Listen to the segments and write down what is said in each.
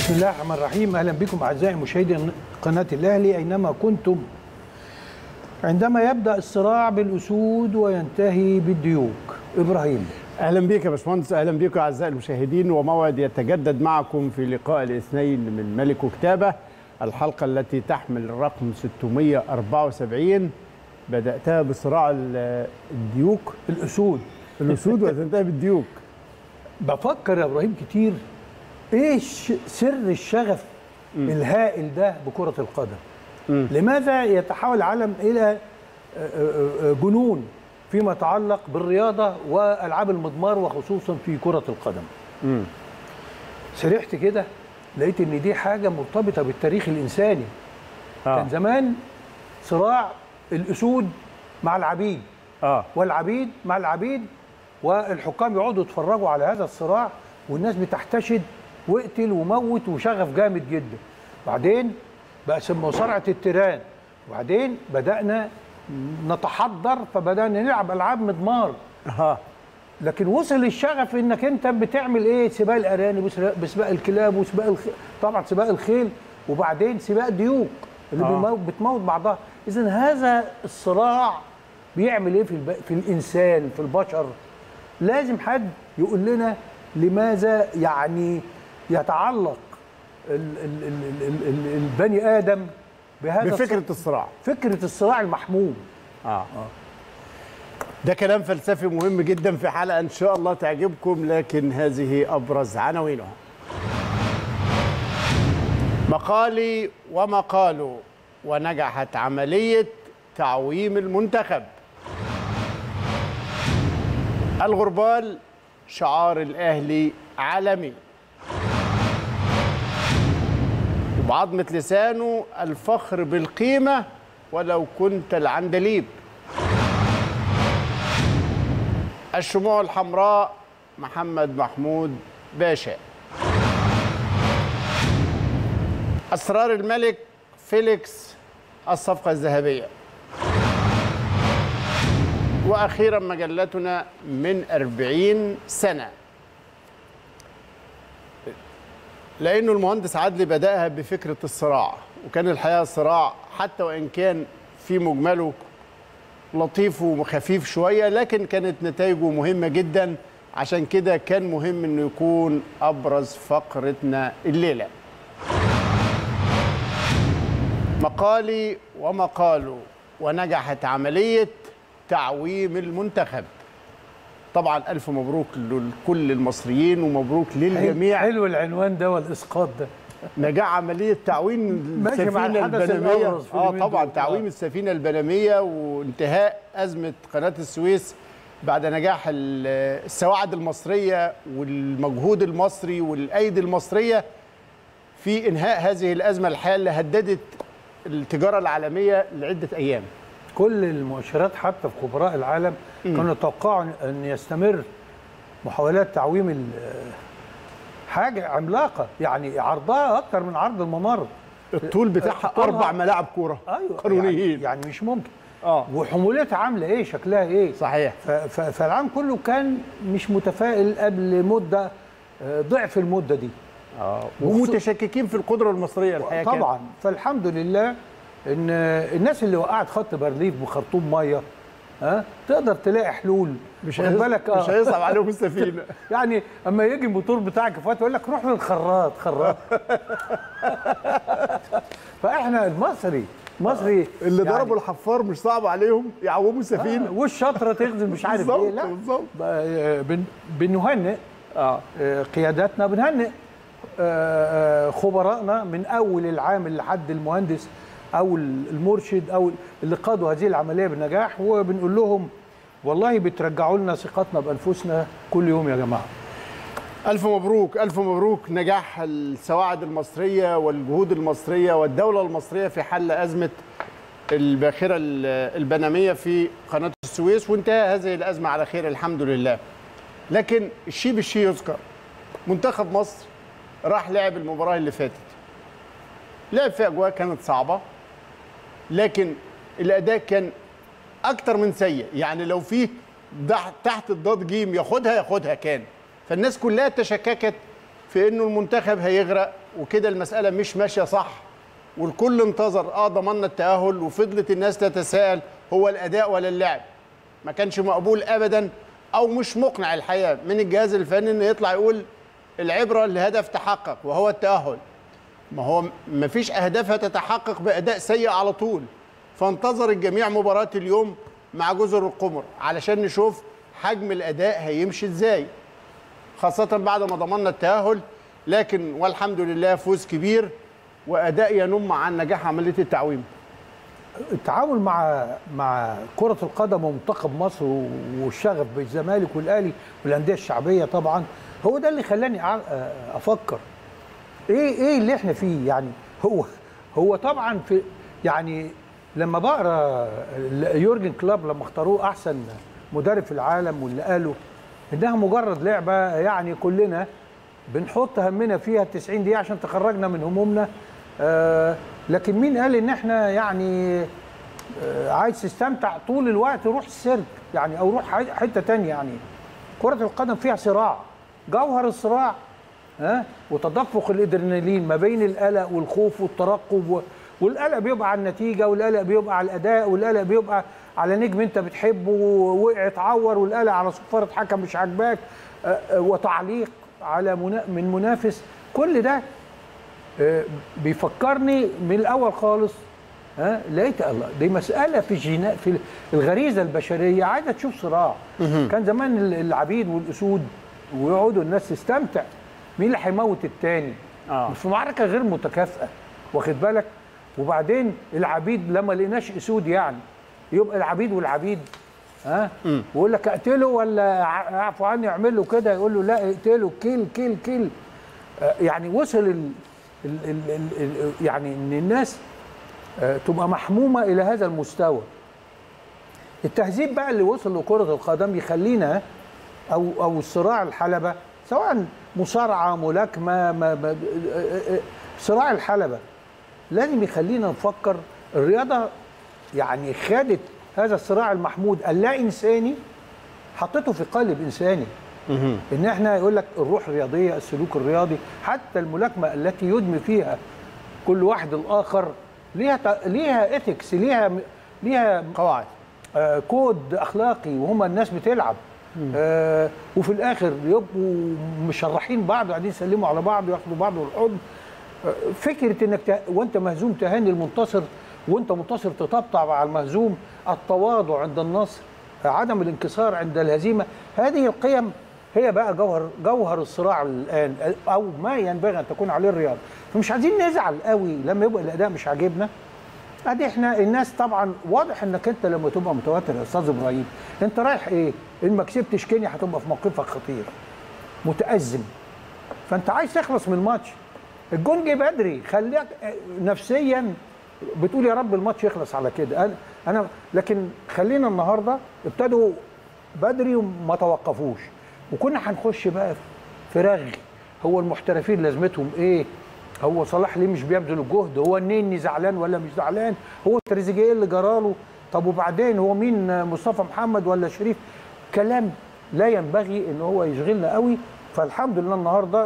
بسم الله الرحمن الرحيم اهلا بكم اعزائي مشاهدي قناه الاهلي اينما كنتم عندما يبدا الصراع بالاسود وينتهي بالديوك ابراهيم اهلا بك يا باشمهندس اهلا بكم اعزائي المشاهدين وموعد يتجدد معكم في لقاء الاثنين من ملك وكتابه الحلقه التي تحمل الرقم 674 بداتها بصراع ال- الديوك الاسود الاسود وتنتهي بالديوك بفكر يا ابراهيم كتير ايه ش- سر الشغف الهائل ده بكره القدم لماذا يتحول العالم الى آه، آه، آه، جنون فيما يتعلق بالرياضه والعاب المضمار وخصوصا في كره القدم سرحت كده لقيت ان دي حاجه مرتبطه بالتاريخ الانساني اه كان زمان صراع الاسود مع العبيد اه والعبيد مع العبيد والحكام يقعدوا يتفرجوا على هذا الصراع والناس بتحتشد واقتل وموت وشغف جامد جدا بعدين بقى اسمه مصارعه التيران وبعدين بدانا نتحضر فبدانا نلعب العاب مضمار اه لكن وصل الشغف انك انت بتعمل ايه سباق الارانب وسباق- بسباق الكلاب وسباق الخ... طبعا سباق الخيل وبعدين سباق الديوك اللي آه. آه. بتموت بعضها اذا هذا الصراع بيعمل ايه في الب... في الانسان في البشر لازم حد يقول لنا لماذا يعني يتعلق ال... ال... ال... ال... ال... البني ادم بهذا بفكره الصراع الصراع. فكره الصراع المحموم اه ده كلام فلسفي مهم جدا في حلقه ان شاء الله تعجبكم لكن هذه ابرز عناوينها مقالي ومقاله ونجحت عمليه تعويم المنتخب الغربال شعار الاهلي عالمي وبعظمه لسانه الفخر بالقيمه ولو كنت العندليب الشموع الحمراء محمد محمود باشا أسرار الملك فيليكس الصفقة الذهبية وأخيرا مجلتنا من أربعين سنة لأنه المهندس عدلي بدأها بفكرة الصراع وكان الحقيقة صراع حتى وإن كان في مجمله لطيف وخفيف شويه لكن كانت نتائجه مهمه جدا عشان كده كان مهم انه يكون ابرز فقرتنا الليله مقالي ومقاله ونجحت عمليه تعويم المنتخب طبعا الف مبروك لكل المصريين ومبروك للجميع حلو العنوان ده والاسقاط ده نجاح عمليه تعويم ماشي مع السفينه الحدث البنميه الأبرز في اه اليومين طبعا دول. تعويم آه. السفينه البنميه وانتهاء ازمه قناه السويس بعد نجاح ال- السواعد المصريه والمجهود المصري والايدي المصريه في انهاء هذه الازمه الحالة اللي هددت التجاره العالميه لعده ايام كل المؤشرات حتى في خبراء العالم كانوا يتوقعوا ان يستمر محاولات تعويم ال- حاجه عملاقه يعني عرضها اكتر من عرض الممر الطول بتاعها طولها- اربع ملاعب كوره ايوه قانونيين يعني, يعني مش ممكن اه وحمولتها عامله ايه شكلها ايه صحيح ف- ف- فالعالم كله كان مش متفائل قبل مده آه، ضعف المده دي اه ومتشككين في القدره المصريه الحقيقه كانت. طبعا فالحمد لله ان الناس اللي وقعت خط بارليف بخرطوم ميه ها تقدر تلاقي حلول مش واخد هيص- بالك مش هيصعب عليهم السفينه يعني اما يجي الموتور بتاعك فات يقول لك روح للخراط خراط فاحنا المصري مصري اللي يعني ضربوا الحفار مش صعب عليهم يعوموا السفينه والشطره تخزن مش عارف بالظبط، ايه لا بالظبط. بقى، بن- بنهنئ اه آه، قياداتنا بنهنئ آه، آه، خبرائنا من اول العامل لحد المهندس او المرشد او اللي قادوا هذه العمليه بنجاح وبنقول لهم والله بترجعوا لنا ثقتنا بانفسنا كل يوم يا جماعه ألف مبروك ألف مبروك نجاح السواعد المصرية والجهود المصرية والدولة المصرية في حل أزمة الباخرة ال- البنمية في قناة السويس وانتهى هذه الأزمة على خير الحمد لله لكن الشيء بالشيء يذكر منتخب مصر راح لعب المباراة اللي فاتت لعب في أجواء كانت صعبة لكن الأداء كان أكتر من سيء يعني لو فيه دح- تحت الضاد جيم ياخدها ياخدها كان فالناس كلها تشككت في انه المنتخب هيغرق وكده المساله مش ماشيه صح والكل انتظر اه ضمننا التاهل وفضلت الناس تتساءل هو الاداء ولا اللعب ما كانش مقبول ابدا او مش مقنع الحقيقه من الجهاز الفني انه يطلع يقول العبره لهدف تحقق وهو التاهل ما هو ما فيش اهداف هتتحقق باداء سيء على طول فانتظر الجميع مباراه اليوم مع جزر القمر علشان نشوف حجم الاداء هيمشي ازاي خاصه بعد ما ضمننا التاهل لكن والحمد لله فوز كبير واداء ينم عن نجاح عمليه التعويم التعامل مع مع كرة القدم ومنتخب مصر والشغف بالزمالك والاهلي والانديه الشعبيه طبعا هو ده اللي خلاني أع- افكر ايه ايه اللي احنا فيه يعني هو هو طبعا في يعني لما بقرا يورجن كلوب لما اختاروه احسن مدرب في العالم واللي قالوا انها مجرد لعبه يعني كلنا بنحط همنا فيها 90 دقيقه عشان تخرجنا من همومنا آه لكن مين قال ان احنا يعني آه عايز تستمتع طول الوقت روح السيرك يعني او روح ح- حته تانية يعني كره القدم فيها صراع جوهر الصراع ها وتدفق الادرينالين ما بين القلق والخوف والترقب و... والقلق بيبقى على النتيجه والقلق بيبقى على الاداء والقلق بيبقى على نجم انت بتحبه ووقع اتعور والقلق على صفاره حكم مش عاجباك آه، آه، وتعليق على منا... من منافس كل ده آه، بيفكرني من الاول خالص ها لقيت الله دي مساله في الجينا في الغريزه البشريه عايزه تشوف صراع كان زمان ال- العبيد والاسود ويقعدوا الناس تستمتع مين اللي هيموت التاني آه. في معركه غير متكافئه واخد بالك وبعدين العبيد لما لقيناش اسود يعني يبقى العبيد والعبيد ها ويقول لك اقتله ولا ع- اعفوا عني اعمل له كده يقول له لا اقتله كيل كيل كيل آه، يعني وصل ال ال ال ال ال يعني ان الناس آه، تبقى محمومه الى هذا المستوى التهذيب بقى اللي وصل لكره القدم يخلينا او او الصراع الحلبه سواء مصارعه ملاكمه ما ما آه، آه، صراع الحلبه لازم يخلينا نفكر الرياضه يعني خدت هذا الصراع المحمود اللا انساني حطيته في قالب انساني ان احنا يقول لك الروح الرياضيه السلوك الرياضي حتى الملاكمه التي يدمي فيها كل واحد الاخر ليها ت- ليها اثكس ليها ليها قواعد آه، كود اخلاقي وهم الناس بتلعب آه وفي الاخر يبقوا مشرحين بعض وقاعدين يسلموا على بعض وياخدوا بعض بالحضن آه فكره انك ت... وانت مهزوم تهاني المنتصر وانت منتصر تطبطب على المهزوم التواضع عند النصر آه، عدم الانكسار عند الهزيمه هذه القيم هي بقى جوهر جوهر الصراع الان او ما ينبغي ان تكون عليه الرياضه فمش عايزين نزعل قوي لما يبقى الاداء مش عاجبنا ادي احنا الناس طبعا واضح انك انت لما تبقى متوتر يا استاذ ابراهيم انت رايح ايه؟ ان ما كسبتش كينيا هتبقى في موقفك خطير متازم فانت عايز تخلص من الماتش الجون جه بدري خليك نفسيا بتقول يا رب الماتش يخلص على كده انا انا لكن خلينا النهارده ابتدوا بدري وما توقفوش وكنا هنخش بقى في رغي هو المحترفين لازمتهم ايه هو صلاح ليه مش بيبذل الجهد هو النني زعلان ولا مش زعلان هو تريزيجيه إيه اللي جراله طب وبعدين هو مين مصطفى محمد ولا شريف كلام لا ينبغي ان هو يشغلنا قوي فالحمد لله النهارده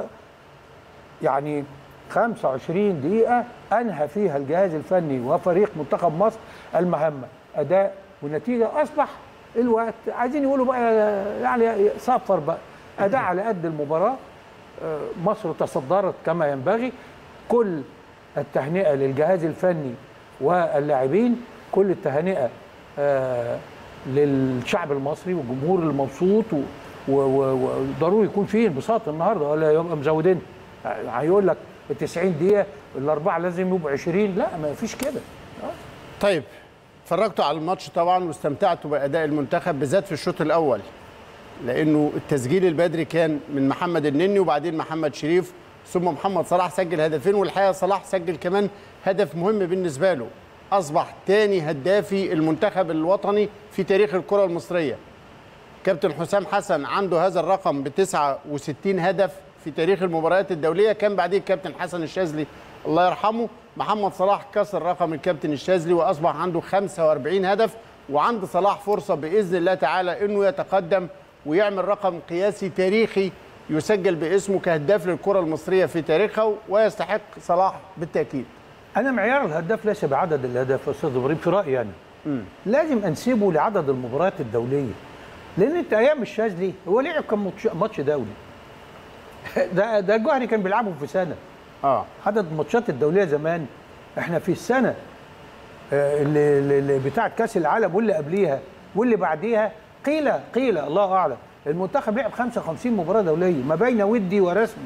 يعني 25 دقيقة أنهى فيها الجهاز الفني وفريق منتخب مصر المهمة أداء ونتيجة أصبح الوقت عايزين يقولوا بقى يعني صفر بقى أداء على قد المباراة آه، مصر تصدرت كما ينبغي كل التهنئة للجهاز الفني واللاعبين كل التهنئة آه، للشعب المصري والجمهور المبسوط و- و- و- وضروري يكون فيه انبساط النهارده ولا يبقى مزودين هيقول لك ال 90 دقيقة الأربعة لازم يبقوا 20 لا ما فيش كده طيب اتفرجتوا على الماتش طبعا واستمتعتوا باداء المنتخب بالذات في الشوط الاول لانه التسجيل البدري كان من محمد النني وبعدين محمد شريف ثم محمد صلاح سجل هدفين والحقيقه صلاح سجل كمان هدف مهم بالنسبه له اصبح تاني هدافي المنتخب الوطني في تاريخ الكره المصريه كابتن حسام حسن عنده هذا الرقم ب 69 هدف في تاريخ المباريات الدوليه كان بعديه الكابتن حسن الشاذلي الله يرحمه محمد صلاح كسر رقم الكابتن الشاذلي واصبح عنده 45 هدف وعند صلاح فرصه باذن الله تعالى انه يتقدم ويعمل رقم قياسي تاريخي يسجل باسمه كهداف للكره المصريه في تاريخها ويستحق صلاح بالتاكيد انا معيار الهداف ليس بعدد الاهداف يا استاذ ابراهيم في رايي انا لازم انسبه لعدد المباريات الدوليه لان انت ايام الشاذلي هو لعب كم ماتش- ماتش دولي ده ده الجوهري كان بيلعبهم في سنه اه عدد الماتشات الدوليه زمان احنا في السنه آه، اللي, اللي- اللي بتاعه كاس العالم واللي قبليها واللي بعديها قيل قيل الله اعلم المنتخب لعب 55 مباراه دوليه ما بين ودي ورسمي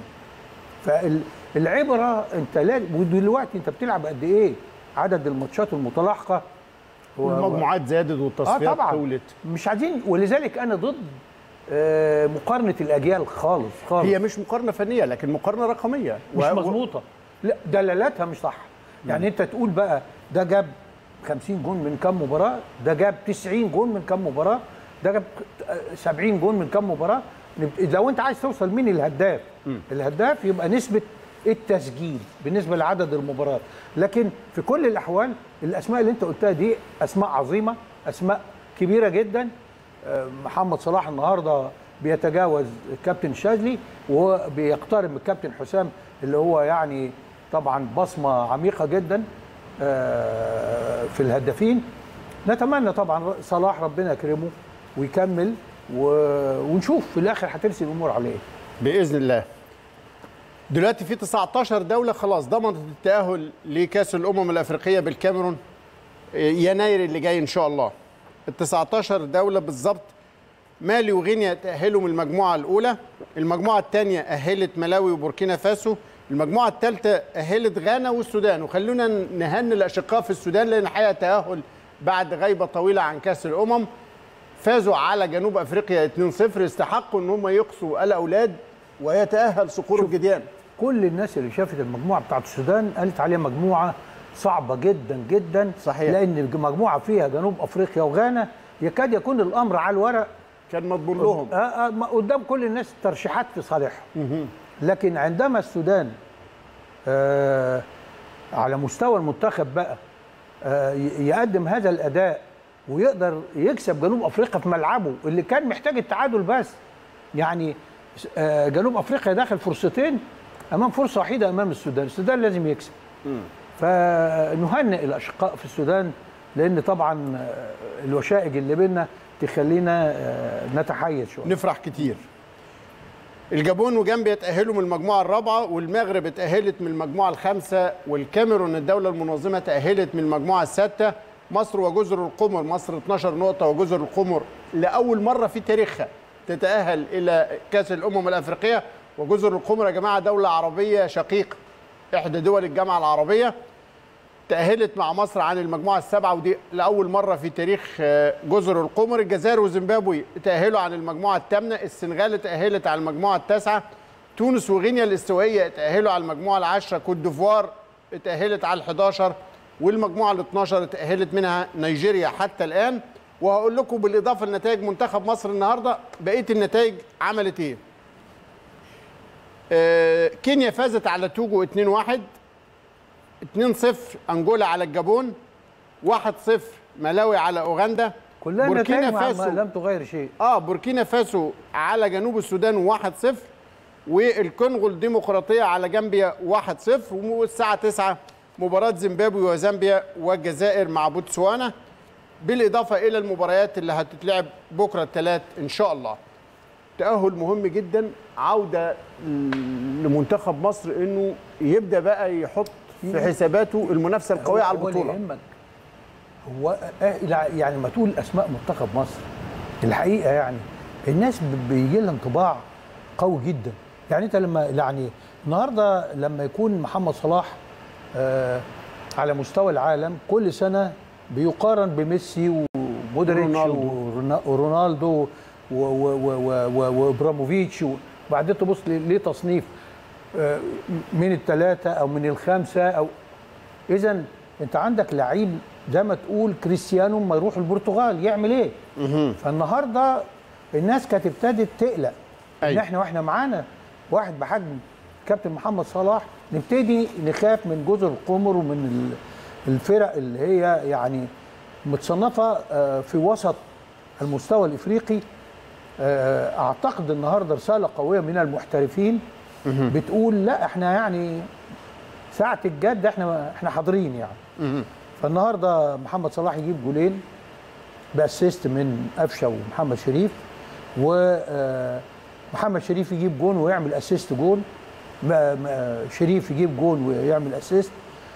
فالعبره انت لازم ودلوقتي انت بتلعب قد ايه عدد الماتشات المتلاحقه هو- المجموعات زادت اه والتصفيات طبعا طولت مش عايزين ولذلك انا ضد آه، مقارنه الاجيال خالص خالص هي مش مقارنه فنيه لكن مقارنه رقميه مش و- و- مظبوطه لا دلالاتها مش صح يعني انت تقول بقى ده جاب 50 جون من كام مباراه ده جاب 90 جون من كام مباراه ده جاب 70 جون من كام مباراه نبت- لو انت عايز توصل مين الهداف الهداف يبقى نسبه التسجيل بالنسبه لعدد المباريات لكن في كل الاحوال الاسماء اللي انت قلتها دي اسماء عظيمه اسماء كبيره جدا آه، محمد صلاح النهارده بيتجاوز الكابتن شاذلي وبيقترب من الكابتن حسام اللي هو يعني طبعا بصمه عميقه جدا آه، في الهدافين نتمنى طبعا صلاح ربنا يكرمه ويكمل و- ونشوف في الاخر هترسي الامور على ايه باذن الله دلوقتي في 19 دوله خلاص ضمنت التاهل لكاس الامم الافريقيه بالكاميرون يناير اللي جاي ان شاء الله ال 19 دوله بالظبط مالي وغينيا تاهلوا من المجموعه الاولى المجموعه الثانيه اهلت ملاوي وبوركينا فاسو المجموعه الثالثه اهلت غانا والسودان وخلونا نهني الاشقاء في السودان لان حقيقه تاهل بعد غيبه طويله عن كاس الامم فازوا على جنوب افريقيا 2-0 استحقوا ان هم يقصوا الاولاد ويتاهل صقور الجديان كل الناس اللي شافت المجموعه بتاعت السودان قالت عليها مجموعه صعبه جدا جدا صحيح. لان المجموعه فيها جنوب افريقيا وغانا يكاد يكون الامر على الورق كان مضمون لهم آه آه ما- قدام كل الناس ترشيحات في صالحهم لكن عندما السودان آه على مستوى المنتخب بقى آه ي- يقدم هذا الاداء ويقدر يكسب جنوب افريقيا في ملعبه اللي كان محتاج التعادل بس يعني آه جنوب افريقيا داخل فرصتين امام فرصه وحيده امام السودان السودان لازم يكسب فنهنئ الاشقاء في السودان لان طبعا آه، الوشائج اللي بينا تخلينا آه، نتحيز شويه نفرح كتير الجابون وجامبيا تأهلوا من المجموعة الرابعة والمغرب اتأهلت من المجموعة الخامسة والكاميرون الدولة المنظمة تأهلت من المجموعة السادسة مصر وجزر القمر مصر 12 نقطة وجزر القمر لأول مرة في تاريخها تتأهل إلى كأس الأمم الأفريقية وجزر القمر يا جماعة دولة عربية شقيقة إحدى دول الجامعة العربية تأهلت مع مصر عن المجموعة السابعة ودي لأول مرة في تاريخ آه، جزر القمر الجزائر وزيمبابوي تأهلوا عن المجموعة الثامنة السنغال تأهلت على المجموعة التاسعة تونس وغينيا الاستوائية تأهلوا على المجموعة العاشرة كوت ديفوار تأهلت على ال11 والمجموعة ال12 تأهلت منها نيجيريا حتى الآن وهقول لكم بالإضافة لنتائج منتخب مصر النهاردة بقية النتائج عملت إيه آه، كينيا فازت على توجو 2-1 2-0 انجولا على الجابون 1-0 ملاوي على اوغندا كلها بوركينا نتائج ما- فاسو ما لم تغير شيء اه بوركينا فاسو على جنوب السودان 1-0 والكونغو الديمقراطيه على جامبيا 1-0 والساعه 9 مباراه زيمبابوي وزامبيا والجزائر مع بوتسوانا بالاضافه الى المباريات اللي هتتلعب بكره الثلاث ان شاء الله تأهل مهم جدا عودة لمنتخب مصر انه يبدا بقى يحط في حساباته المنافسه القويه على هو اللي البطوله يهمك هو آه، لا، يعني ما تقول اسماء منتخب مصر الحقيقه يعني الناس ب- بيجي لها انطباع قوي جدا يعني انت لما يعني النهارده لما يكون محمد صلاح آه على مستوى العالم كل سنه بيقارن بميسي ومودريتش رونالدو. ورنا- ورونالدو و- و- و- و- و- وابراموفيتش وبعدين تبص ل- ليه تصنيف آه، من الثلاثه او من الخمسه او اذا انت عندك لعيب زي ما تقول كريستيانو ما يروح البرتغال يعمل ايه فالنهارده الناس كانت ابتدت تقلق ان أيوة. احنا واحنا معانا واحد بحجم كابتن محمد صلاح نبتدي نخاف من جزر القمر ومن ال- الفرق اللي هي يعني متصنفه آه، في وسط المستوى الافريقي آه، اعتقد النهارده رساله قويه من المحترفين بتقول لا احنا يعني ساعه الجد احنا احنا حاضرين يعني فالنهارده محمد صلاح يجيب جولين باسيست من قفشه ومحمد شريف ومحمد شريف يجيب جون ويعمل اسيست جون ما- ما- شريف يجيب جون ويعمل اسيست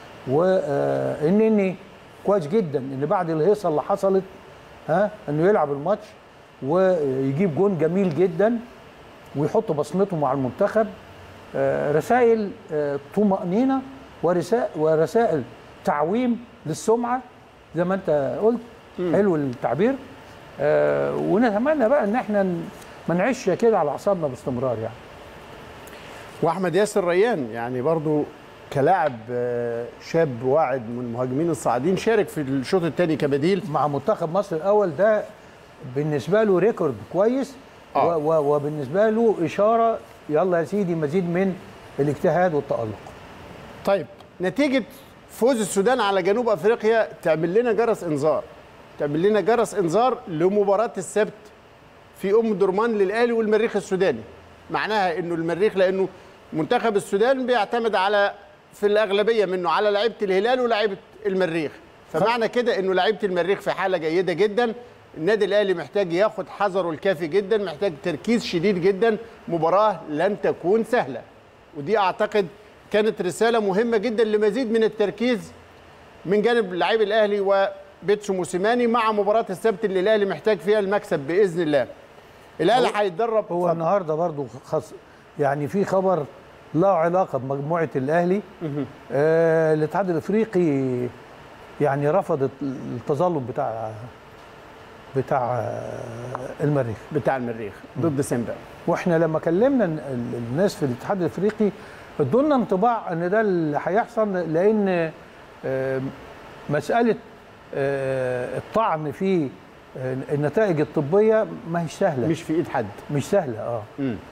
وانني كويس جدا ان بعد الهيصه اللي حصلت ها انه يلعب الماتش ويجيب جون جميل جدا ويحط بصمته مع المنتخب آه، رسائل آه، طمأنينة ورسائل ورسائل تعويم للسمعة زي ما انت قلت حلو التعبير آه، ونتمنى بقى ان احنا ن- ما نعيش كده على اعصابنا باستمرار يعني واحمد ياسر ريان يعني برضو كلاعب آه، شاب واعد من المهاجمين الصاعدين شارك في الشوط الثاني كبديل مع منتخب مصر الاول ده بالنسبه له ريكورد كويس آه. و- و- وبالنسبه له اشاره يلا يا سيدي مزيد من الاجتهاد والتالق طيب نتيجة فوز السودان على جنوب افريقيا تعمل لنا جرس انذار تعمل لنا جرس انذار لمباراة السبت في ام درمان للاهلي والمريخ السوداني معناها انه المريخ لانه منتخب السودان بيعتمد على في الاغلبيه منه على لعيبه الهلال ولاعيبه المريخ فمعنى كده انه لعيبه المريخ في حاله جيده جدا النادي الاهلي محتاج ياخد حذره الكافي جدا محتاج تركيز شديد جدا مباراه لن تكون سهله ودي اعتقد كانت رساله مهمه جدا لمزيد من التركيز من جانب لاعبي الاهلي وبيتسو موسيماني مع مباراه السبت اللي الاهلي محتاج فيها المكسب باذن الله الاهلي هيتدرب هو النهارده برضو خص يعني في خبر له علاقه بمجموعه الاهلي آه الاتحاد الافريقي يعني رفض التظلم بتاع بتاع آه، المريخ بتاع المريخ ضد سيمبا واحنا لما كلمنا ال- ال- الناس في الاتحاد الافريقي ادونا انطباع ان ده اللي هيحصل لان آه، مساله آه، الطعن في آه، النتائج الطبيه ما هيش سهله مش مش في ايد حد مش سهله اه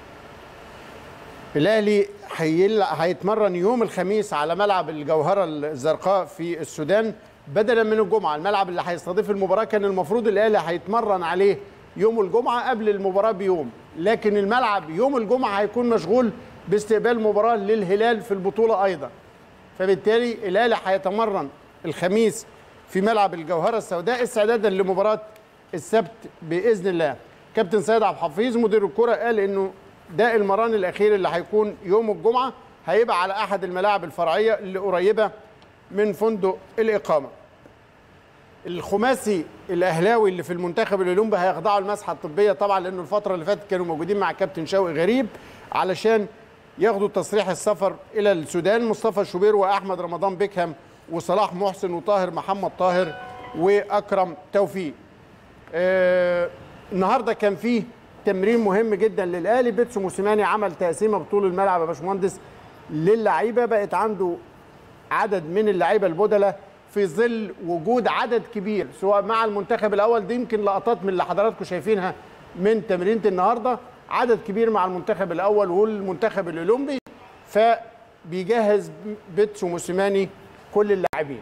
الاهلي هيل- هيتمرن يوم الخميس على ملعب الجوهره الزرقاء في السودان بدلا من الجمعه الملعب اللي هيستضيف المباراه كان المفروض الاهلي هيتمرن عليه يوم الجمعه قبل المباراه بيوم لكن الملعب يوم الجمعه هيكون مشغول باستقبال مباراه للهلال في البطوله ايضا فبالتالي الاهلي هيتمرن الخميس في ملعب الجوهره السوداء استعدادا لمباراه السبت باذن الله كابتن سيد عبد الحفيظ مدير الكره قال انه ده المران الاخير اللي هيكون يوم الجمعه هيبقى على احد الملاعب الفرعيه اللي قريبه من فندق الاقامه الخماسي الاهلاوي اللي في المنتخب الاولمبي هيخضعوا المسحه الطبيه طبعا لانه الفتره اللي فاتت كانوا موجودين مع كابتن شوقي غريب علشان ياخدوا تصريح السفر الى السودان مصطفى شوبير واحمد رمضان بيكهام وصلاح محسن وطاهر محمد طاهر واكرم توفيق آه النهارده كان فيه تمرين مهم جدا للاهلي بيتسو موسيماني عمل تقسيمه بطول الملعب يا باشمهندس للعيبه بقت عنده عدد من اللعيبه البدلاء في ظل وجود عدد كبير سواء مع المنتخب الاول دي يمكن لقطات من اللي حضراتكم شايفينها من تمرينه النهارده عدد كبير مع المنتخب الاول والمنتخب الاولمبي فبيجهز بيتسو موسيماني كل اللاعبين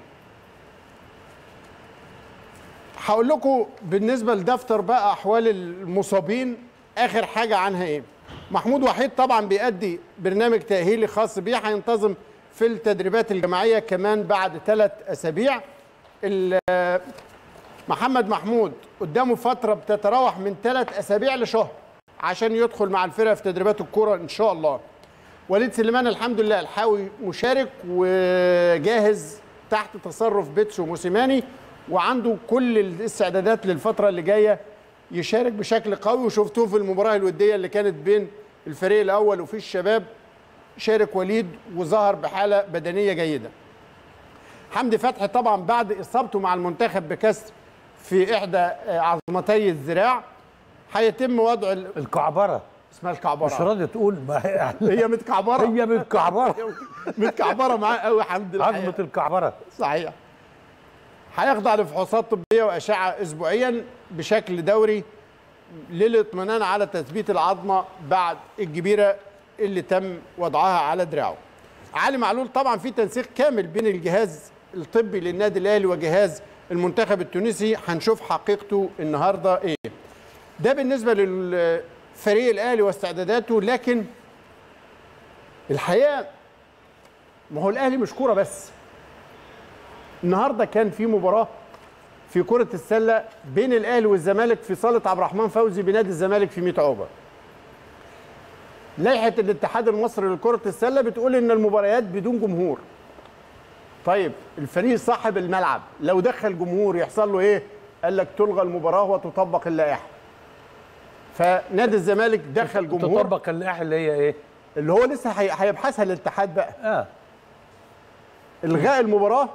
هقول لكم بالنسبه لدفتر بقى احوال المصابين اخر حاجه عنها ايه محمود وحيد طبعا بيأدي برنامج تأهيلي خاص بيه هينتظم في التدريبات الجماعيه كمان بعد ثلاث اسابيع ال- محمد محمود قدامه فتره بتتراوح من ثلاث اسابيع لشهر عشان يدخل مع الفرقه في تدريبات الكوره ان شاء الله وليد سليمان الحمد لله الحاوي مشارك وجاهز تحت تصرف بيتسو موسيماني وعنده كل الاستعدادات للفتره اللي جايه يشارك بشكل قوي وشفتوه في المباراه الوديه اللي كانت بين الفريق الاول وفي الشباب شارك وليد وظهر بحاله بدنيه جيده حمدي فتحي طبعا بعد اصابته مع المنتخب بكسر في احدى آه، عظمتي الذراع هيتم وضع ال- الكعبره اسمها مش الكعبره راضي تقول ما هي هي متكعبره هي من الكعبره متكعبره معاه قوي حمد لله عظمه الكعبره صحيح هيخضع لفحوصات طبيه واشعه اسبوعيا بشكل دوري للاطمئنان على تثبيت العظمه بعد الجبيره اللي تم وضعها على دراعه. علي معلول طبعا في تنسيق كامل بين الجهاز الطبي للنادي الاهلي وجهاز المنتخب التونسي هنشوف حقيقته النهارده ايه. ده بالنسبه للفريق الاهلي واستعداداته لكن الحقيقه ما هو الاهلي مش كوره بس النهارده كان في مباراه في كره السله بين الاهلي والزمالك في صاله عبد الرحمن فوزي بنادي الزمالك في 100 عقبه لائحه الاتحاد المصري لكره السله بتقول ان المباريات بدون جمهور طيب الفريق صاحب الملعب لو دخل جمهور يحصل له ايه قال لك تلغى المباراه وتطبق اللائحه فنادي الزمالك دخل جمهور تطبق اللائحه اللي هي ايه؟ اللي هو لسه هي- هيبحثها الاتحاد بقى اه الغاء المباراه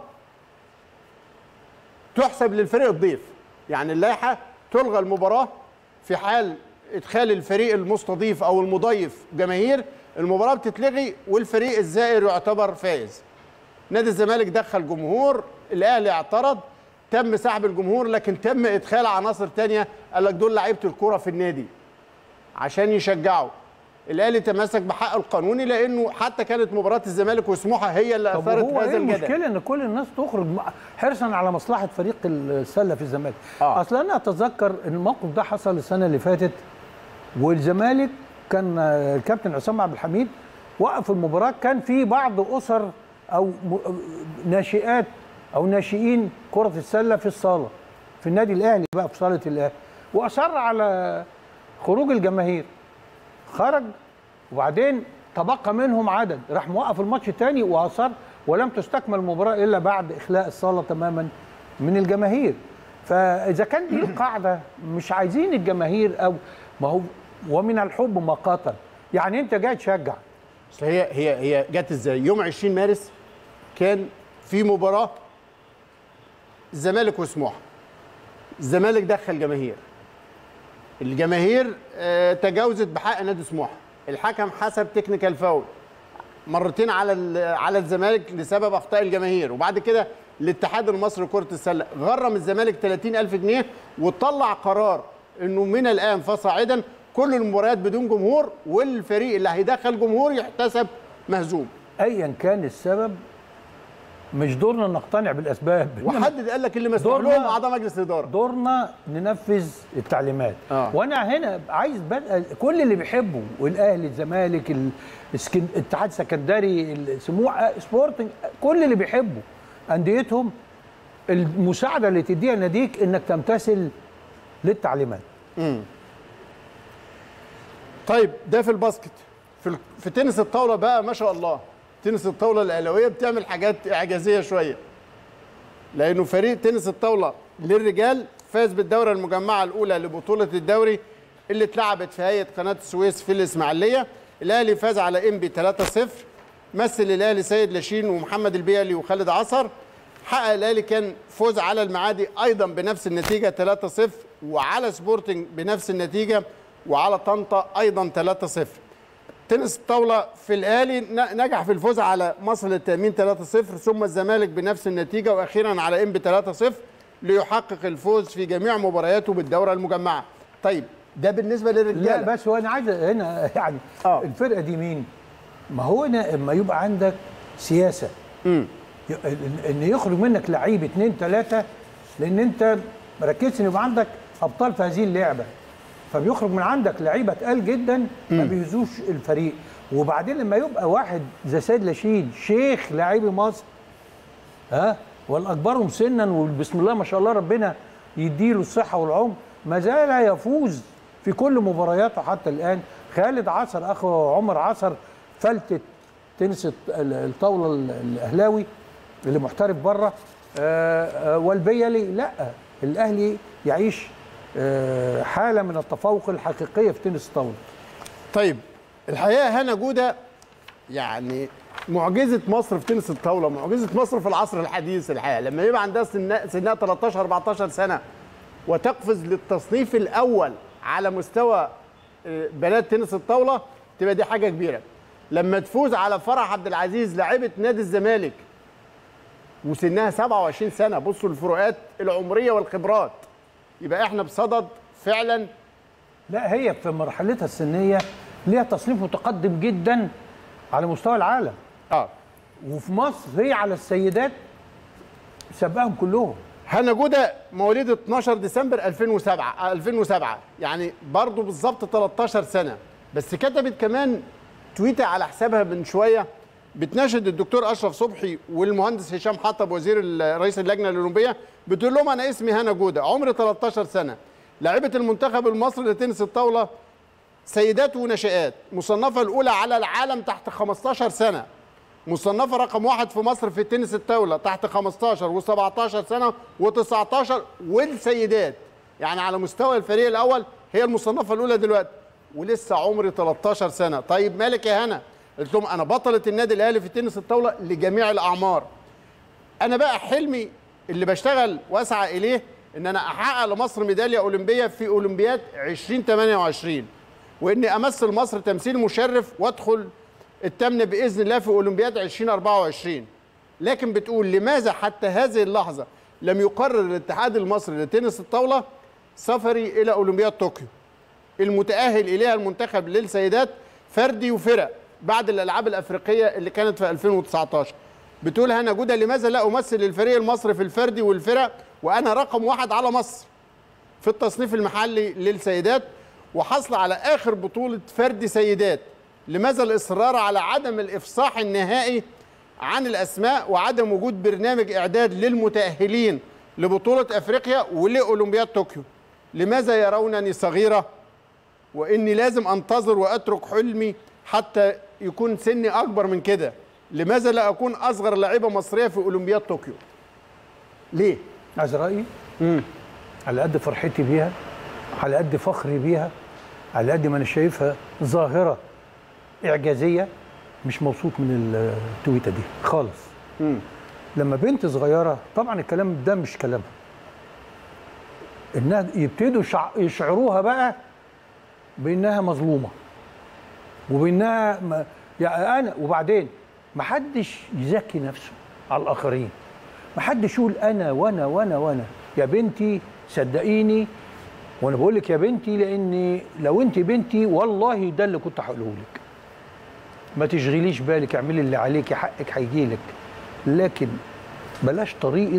تحسب للفريق الضيف يعني اللائحه تلغى المباراه في حال ادخال الفريق المستضيف او المضيف جماهير المباراه بتتلغي والفريق الزائر يعتبر فائز نادي الزمالك دخل جمهور الاهلي اعترض تم سحب الجمهور لكن تم ادخال عناصر تانية قال لك دول لعيبه الكوره في النادي عشان يشجعوا الاهلي تمسك بحقه القانوني لانه حتى كانت مباراه الزمالك وسموحه هي اللي طب اثارت هو هذا ايه الجدل المشكله ان كل الناس تخرج م- حرصا على مصلحه فريق السله في الزمالك آه. اصلا انا اتذكر ان الموقف ده حصل السنه اللي فاتت والزمالك كان آه، الكابتن عصام عبد الحميد وقف المباراه كان في بعض اسر او م- ناشئات او ناشئين كره السله في الصاله في النادي الاهلي بقى في صاله الاهلي واصر على خروج الجماهير خرج وبعدين تبقى منهم عدد راح موقف الماتش تاني واصر ولم تستكمل المباراه الا بعد اخلاء الصاله تماما من الجماهير فاذا كان دي القاعده مش عايزين الجماهير او ما هو ومن الحب ما قاتل يعني انت جاي تشجع اصل هي هي هي جت ازاي؟ يوم 20 مارس كان في مباراه الزمالك وسموحه. الزمالك دخل جماهير. الجماهير آه، تجاوزت بحق نادي سموحه. الحكم حسب تكنيكال فاول مرتين على ال- على الزمالك لسبب اخطاء الجماهير وبعد كده الاتحاد المصري لكره السله غرم الزمالك 30000 جنيه وطلع قرار انه من الان فصاعدا كل المباريات بدون جمهور والفريق اللي هيدخل جمهور يحتسب مهزوم ايا كان السبب مش دورنا نقتنع بالاسباب إنما وحدد قال لك اللي مسموح دورنا- لهم اعضاء مجلس الاداره دورنا ننفذ التعليمات آه. وانا هنا عايز بقى كل اللي بيحبوا والاهلي الزمالك ال- السكن... الاتحاد السكندري السموحه سبورتنج كل اللي بيحبوا انديتهم المساعده اللي تديها ناديك انك تمتثل للتعليمات طيب ده في الباسكت في ال- في تنس الطاوله بقى ما شاء الله تنس الطاوله الاهلاويه بتعمل حاجات اعجازيه شويه لانه فريق تنس الطاوله للرجال فاز بالدوره المجمعه الاولى لبطوله الدوري اللي اتلعبت في هيئه قناه السويس في الاسماعيليه الاهلي فاز على انبي 3-0 مثل الاهلي سيد لاشين ومحمد البيلي وخالد عصر حقق الاهلي كان فوز على المعادي ايضا بنفس النتيجه 3-0 وعلى سبورتنج بنفس النتيجه وعلى طنطا ايضا 3-0 تنس الطاولة في الأهلي ن- نجح في الفوز على مصر للتأمين 3-0 ثم الزمالك بنفس النتيجة وأخيرا على إنبي 3-0 ليحقق الفوز في جميع مبارياته بالدورة المجمعة. طيب ده بالنسبة لا للرجالة بس هو انا عايز هنا يعني آه. الفرقه دي مين؟ ما هو هنا اما يبقى عندك سياسه مم. ي- إن- ان يخرج منك لعيب اثنين ثلاثه لان انت مركزش ان يبقى عندك ابطال في هذه اللعبه فبيخرج من عندك لعيبه تقال جدا ما بيهزوش الفريق وبعدين لما يبقى واحد زي سيد لاشين شيخ لاعبي مصر ها والاكبرهم سنا وبسم الله ما شاء الله ربنا يديله الصحه والعمر ما زال يفوز في كل مبارياته حتى الان خالد عصر اخو عمر عصر فلتة تنس الط- ال- الطاوله ال- الاهلاوي اللي محترف بره آه، آه، والبيلي لا الاهلي يعيش آه، حاله من التفوق الحقيقيه في تنس الطاوله طيب الحقيقة هنا جودة يعني معجزة مصر في تنس الطاولة معجزة مصر في العصر الحديث الحقيقة لما يبقى عندها سنها سنها 13 14 سنة وتقفز للتصنيف الأول على مستوى آه، بنات تنس الطاولة تبقى دي حاجة كبيرة لما تفوز على فرح عبد العزيز لاعبة نادي الزمالك وسنها 27 سنة بصوا الفروقات العمرية والخبرات يبقى احنا بصدد فعلا لا هي في مرحلتها السنيه ليها تصنيف متقدم جدا على مستوى العالم اه وفي مصر هي على السيدات سبقهم كلهم هنا جودة مواليد 12 ديسمبر 2007 2007 يعني برضه بالظبط 13 سنه بس كتبت كمان تويته على حسابها من شويه بتناشد الدكتور اشرف صبحي والمهندس هشام حطب وزير ال- رئيس اللجنه الاولمبيه بتقول لهم انا اسمي هنا جوده عمري 13 سنه لاعبه المنتخب المصري لتنس الطاوله سيدات وناشئات مصنفه الاولى على العالم تحت 15 سنه مصنفه رقم واحد في مصر في التنس الطاوله تحت 15 و17 سنه و19 والسيدات يعني على مستوى الفريق الاول هي المصنفه الاولى دلوقتي ولسه عمري 13 سنه طيب مالك يا هنا قلت لهم انا بطله النادي الاهلي في التنس الطاوله لجميع الاعمار انا بقى حلمي اللي بشتغل واسعى اليه ان انا احقق لمصر ميداليه اولمبيه في اولمبياد 2028 واني امثل مصر تمثيل مشرف وادخل التمن باذن الله في اولمبياد 2024 لكن بتقول لماذا حتى هذه اللحظه لم يقرر الاتحاد المصري لتنس الطاوله سفري الى اولمبياد طوكيو المتاهل اليها المنتخب للسيدات فردي وفرق بعد الالعاب الافريقيه اللي كانت في 2019 بتقول هنا جوده لماذا لا امثل الفريق المصري في الفردي والفرق وانا رقم واحد على مصر في التصنيف المحلي للسيدات وحصل على اخر بطوله فردي سيدات لماذا الاصرار على عدم الافصاح النهائي عن الاسماء وعدم وجود برنامج اعداد للمتاهلين لبطوله افريقيا ولاولمبياد طوكيو لماذا يرونني صغيره واني لازم انتظر واترك حلمي حتى يكون سني اكبر من كده لماذا لا اكون اصغر لاعبه مصريه في اولمبياد طوكيو ليه عايز رايي على قد فرحتي بيها على قد فخري بيها على قد ما انا شايفها ظاهره اعجازيه مش مبسوط من التويته دي خالص لما بنت صغيره طبعا الكلام ده مش كلامها انها يبتدوا شع- يشعروها بقى بانها مظلومه وبانها ما يعني انا وبعدين ما حدش يزكي نفسه على الاخرين ما حدش يقول انا وانا وانا وانا يا بنتي صدقيني وانا بقول لك يا بنتي لان لو انت بنتي والله ده اللي كنت هقوله لك ما تشغليش بالك اعملي اللي عليكي حقك هيجي لك لكن بلاش طريقه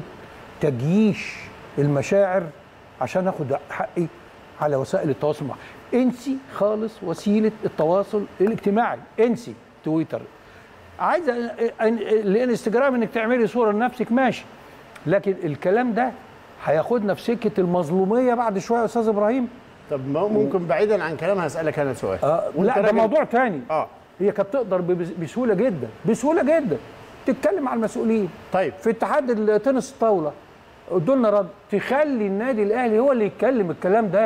تجييش المشاعر عشان اخد حقي على وسائل التواصل مع انسي خالص وسيله التواصل الاجتماعي انسي تويتر عايزه أن- الانستجرام انك تعملي صوره لنفسك ماشي لكن الكلام ده هياخدنا في سكه المظلوميه بعد شويه يا استاذ ابراهيم طب ما ممكن بعيدا عن كلامها هسالك انا سؤال آه وأنت لا ده راجل- موضوع تاني اه هي كانت تقدر ببس- بسهوله جدا بسهوله جدا تتكلم على المسؤولين طيب في اتحاد التنس الطاوله ادوا لنا رد تخلي النادي الاهلي هو اللي يتكلم الكلام ده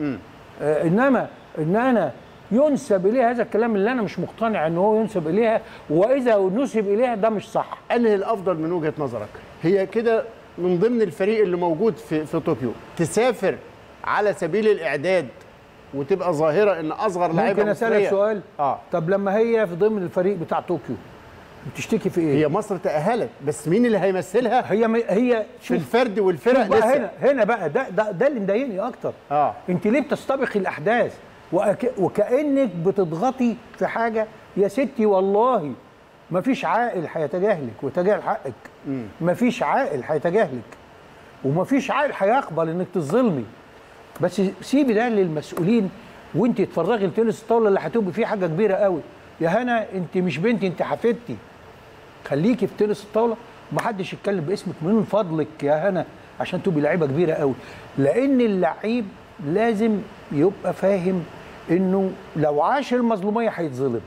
آه انما ان انا ينسب اليها هذا الكلام اللي انا مش مقتنع ان هو ينسب اليها واذا نسب اليها ده مش صح انهي الافضل من وجهه نظرك هي كده من ضمن الفريق اللي موجود في في طوكيو تسافر على سبيل الاعداد وتبقى ظاهره ان اصغر لاعيبه ممكن اسالك مصرية- سؤال اه طب لما هي في ضمن الفريق بتاع طوكيو بتشتكي في ايه هي مصر تاهلت بس مين اللي هيمثلها هي هي في شوف الفرد والفرق شوف بقى لسه هنا هنا بقى ده ده, ده اللي مضايقني اكتر اه انت ليه بتستبقي الاحداث وأك... وكانك بتضغطي في حاجه يا ستي والله ما فيش عاقل هيتجاهلك ويتجاهل حقك ما فيش عاقل هيتجاهلك وما فيش عاقل هيقبل انك تظلمي بس سيبي ده للمسؤولين وانت تفرغي التنس الطاوله اللي هتبقي فيه حاجه كبيره قوي يا هنا انت مش بنتي انت حفيدتي خليكي في تنس الطاوله ومحدش يتكلم باسمك من فضلك يا هنا عشان تبقي لعيبه كبيره قوي لان اللعيب لازم يبقى فاهم انه لو عاش المظلوميه هيتظلم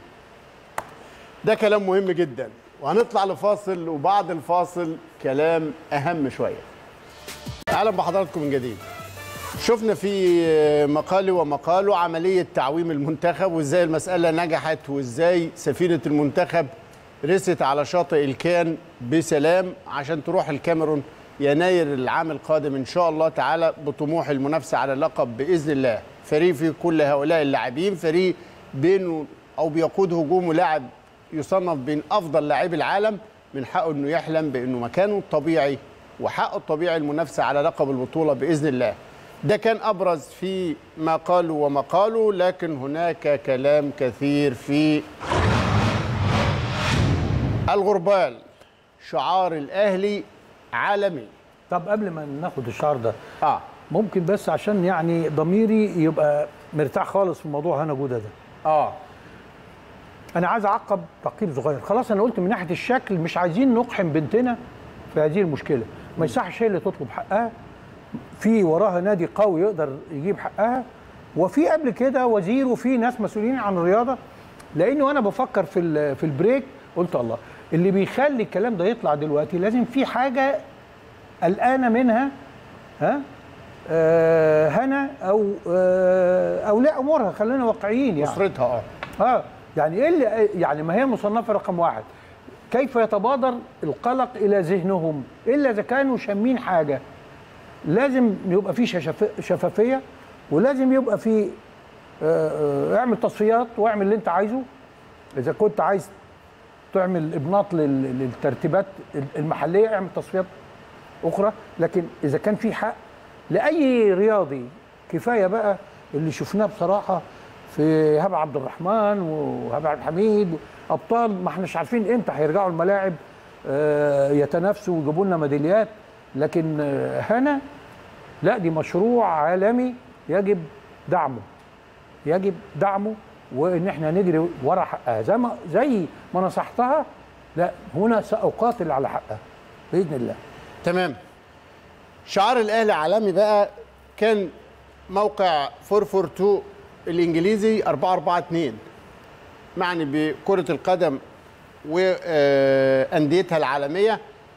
ده كلام مهم جدا وهنطلع لفاصل وبعد الفاصل كلام اهم شويه اهلا بحضراتكم من جديد شفنا في مقالي ومقاله عمليه تعويم المنتخب وازاي المساله نجحت وازاي سفينه المنتخب رست على شاطئ الكان بسلام عشان تروح الكاميرون يناير العام القادم ان شاء الله تعالى بطموح المنافسه على اللقب باذن الله فريق في كل هؤلاء اللاعبين فريق بينه او بيقود هجومه لاعب يصنف بين افضل لاعبي العالم من حقه انه يحلم بانه مكانه الطبيعي وحقه الطبيعي المنافسه على لقب البطوله باذن الله. ده كان ابرز في ما قالوا وما قالوا لكن هناك كلام كثير في الغربال شعار الاهلي عالمي طب قبل ما ناخد الشعار ده اه ممكن بس عشان يعني ضميري يبقى مرتاح خالص في موضوع هنا جوده ده اه انا عايز اعقب تعقيب صغير خلاص انا قلت من ناحيه الشكل مش عايزين نقحم بنتنا في هذه المشكله ما يصحش هي اللي تطلب حقها في وراها نادي قوي يقدر يجيب حقها وفي قبل كده وزير وفي ناس مسؤولين عن الرياضه لانه انا بفكر في ال- في البريك قلت الله اللي بيخلي الكلام ده يطلع دلوقتي لازم في حاجه قلقانه منها ها آه هنا او آه اولياء امورها خلينا واقعيين يعني اسرتها اه اه يعني ايه اللي يعني ما هي مصنفه رقم واحد كيف يتبادر القلق الى ذهنهم الا اذا كانوا شامين حاجه لازم يبقى في شفاف- شفافيه ولازم يبقى في آه، آه، اعمل تصفيات واعمل اللي انت عايزه اذا كنت عايز تعمل ابناط لل- للترتيبات المحليه اعمل تصفيات اخرى لكن اذا كان في حق لاي رياضي كفايه بقى اللي شفناه بصراحه في هبه عبد الرحمن وهبه عبد الحميد ابطال ما احناش عارفين امتى هيرجعوا الملاعب آه، يتنافسوا ويجيبوا لنا ميداليات لكن آه، هنا لا دي مشروع عالمي يجب دعمه يجب دعمه وان احنا نجري ورا حقها زي ما زي ما نصحتها لا هنا ساقاتل على حقها باذن الله تمام شعار الاهلي عالمي بقى كان موقع 442 الانجليزي 442 معني بكره القدم وانديتها العالميه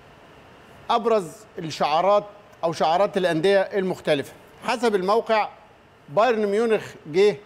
ابرز الشعارات او شعارات الانديه المختلفه حسب الموقع بايرن ميونخ جه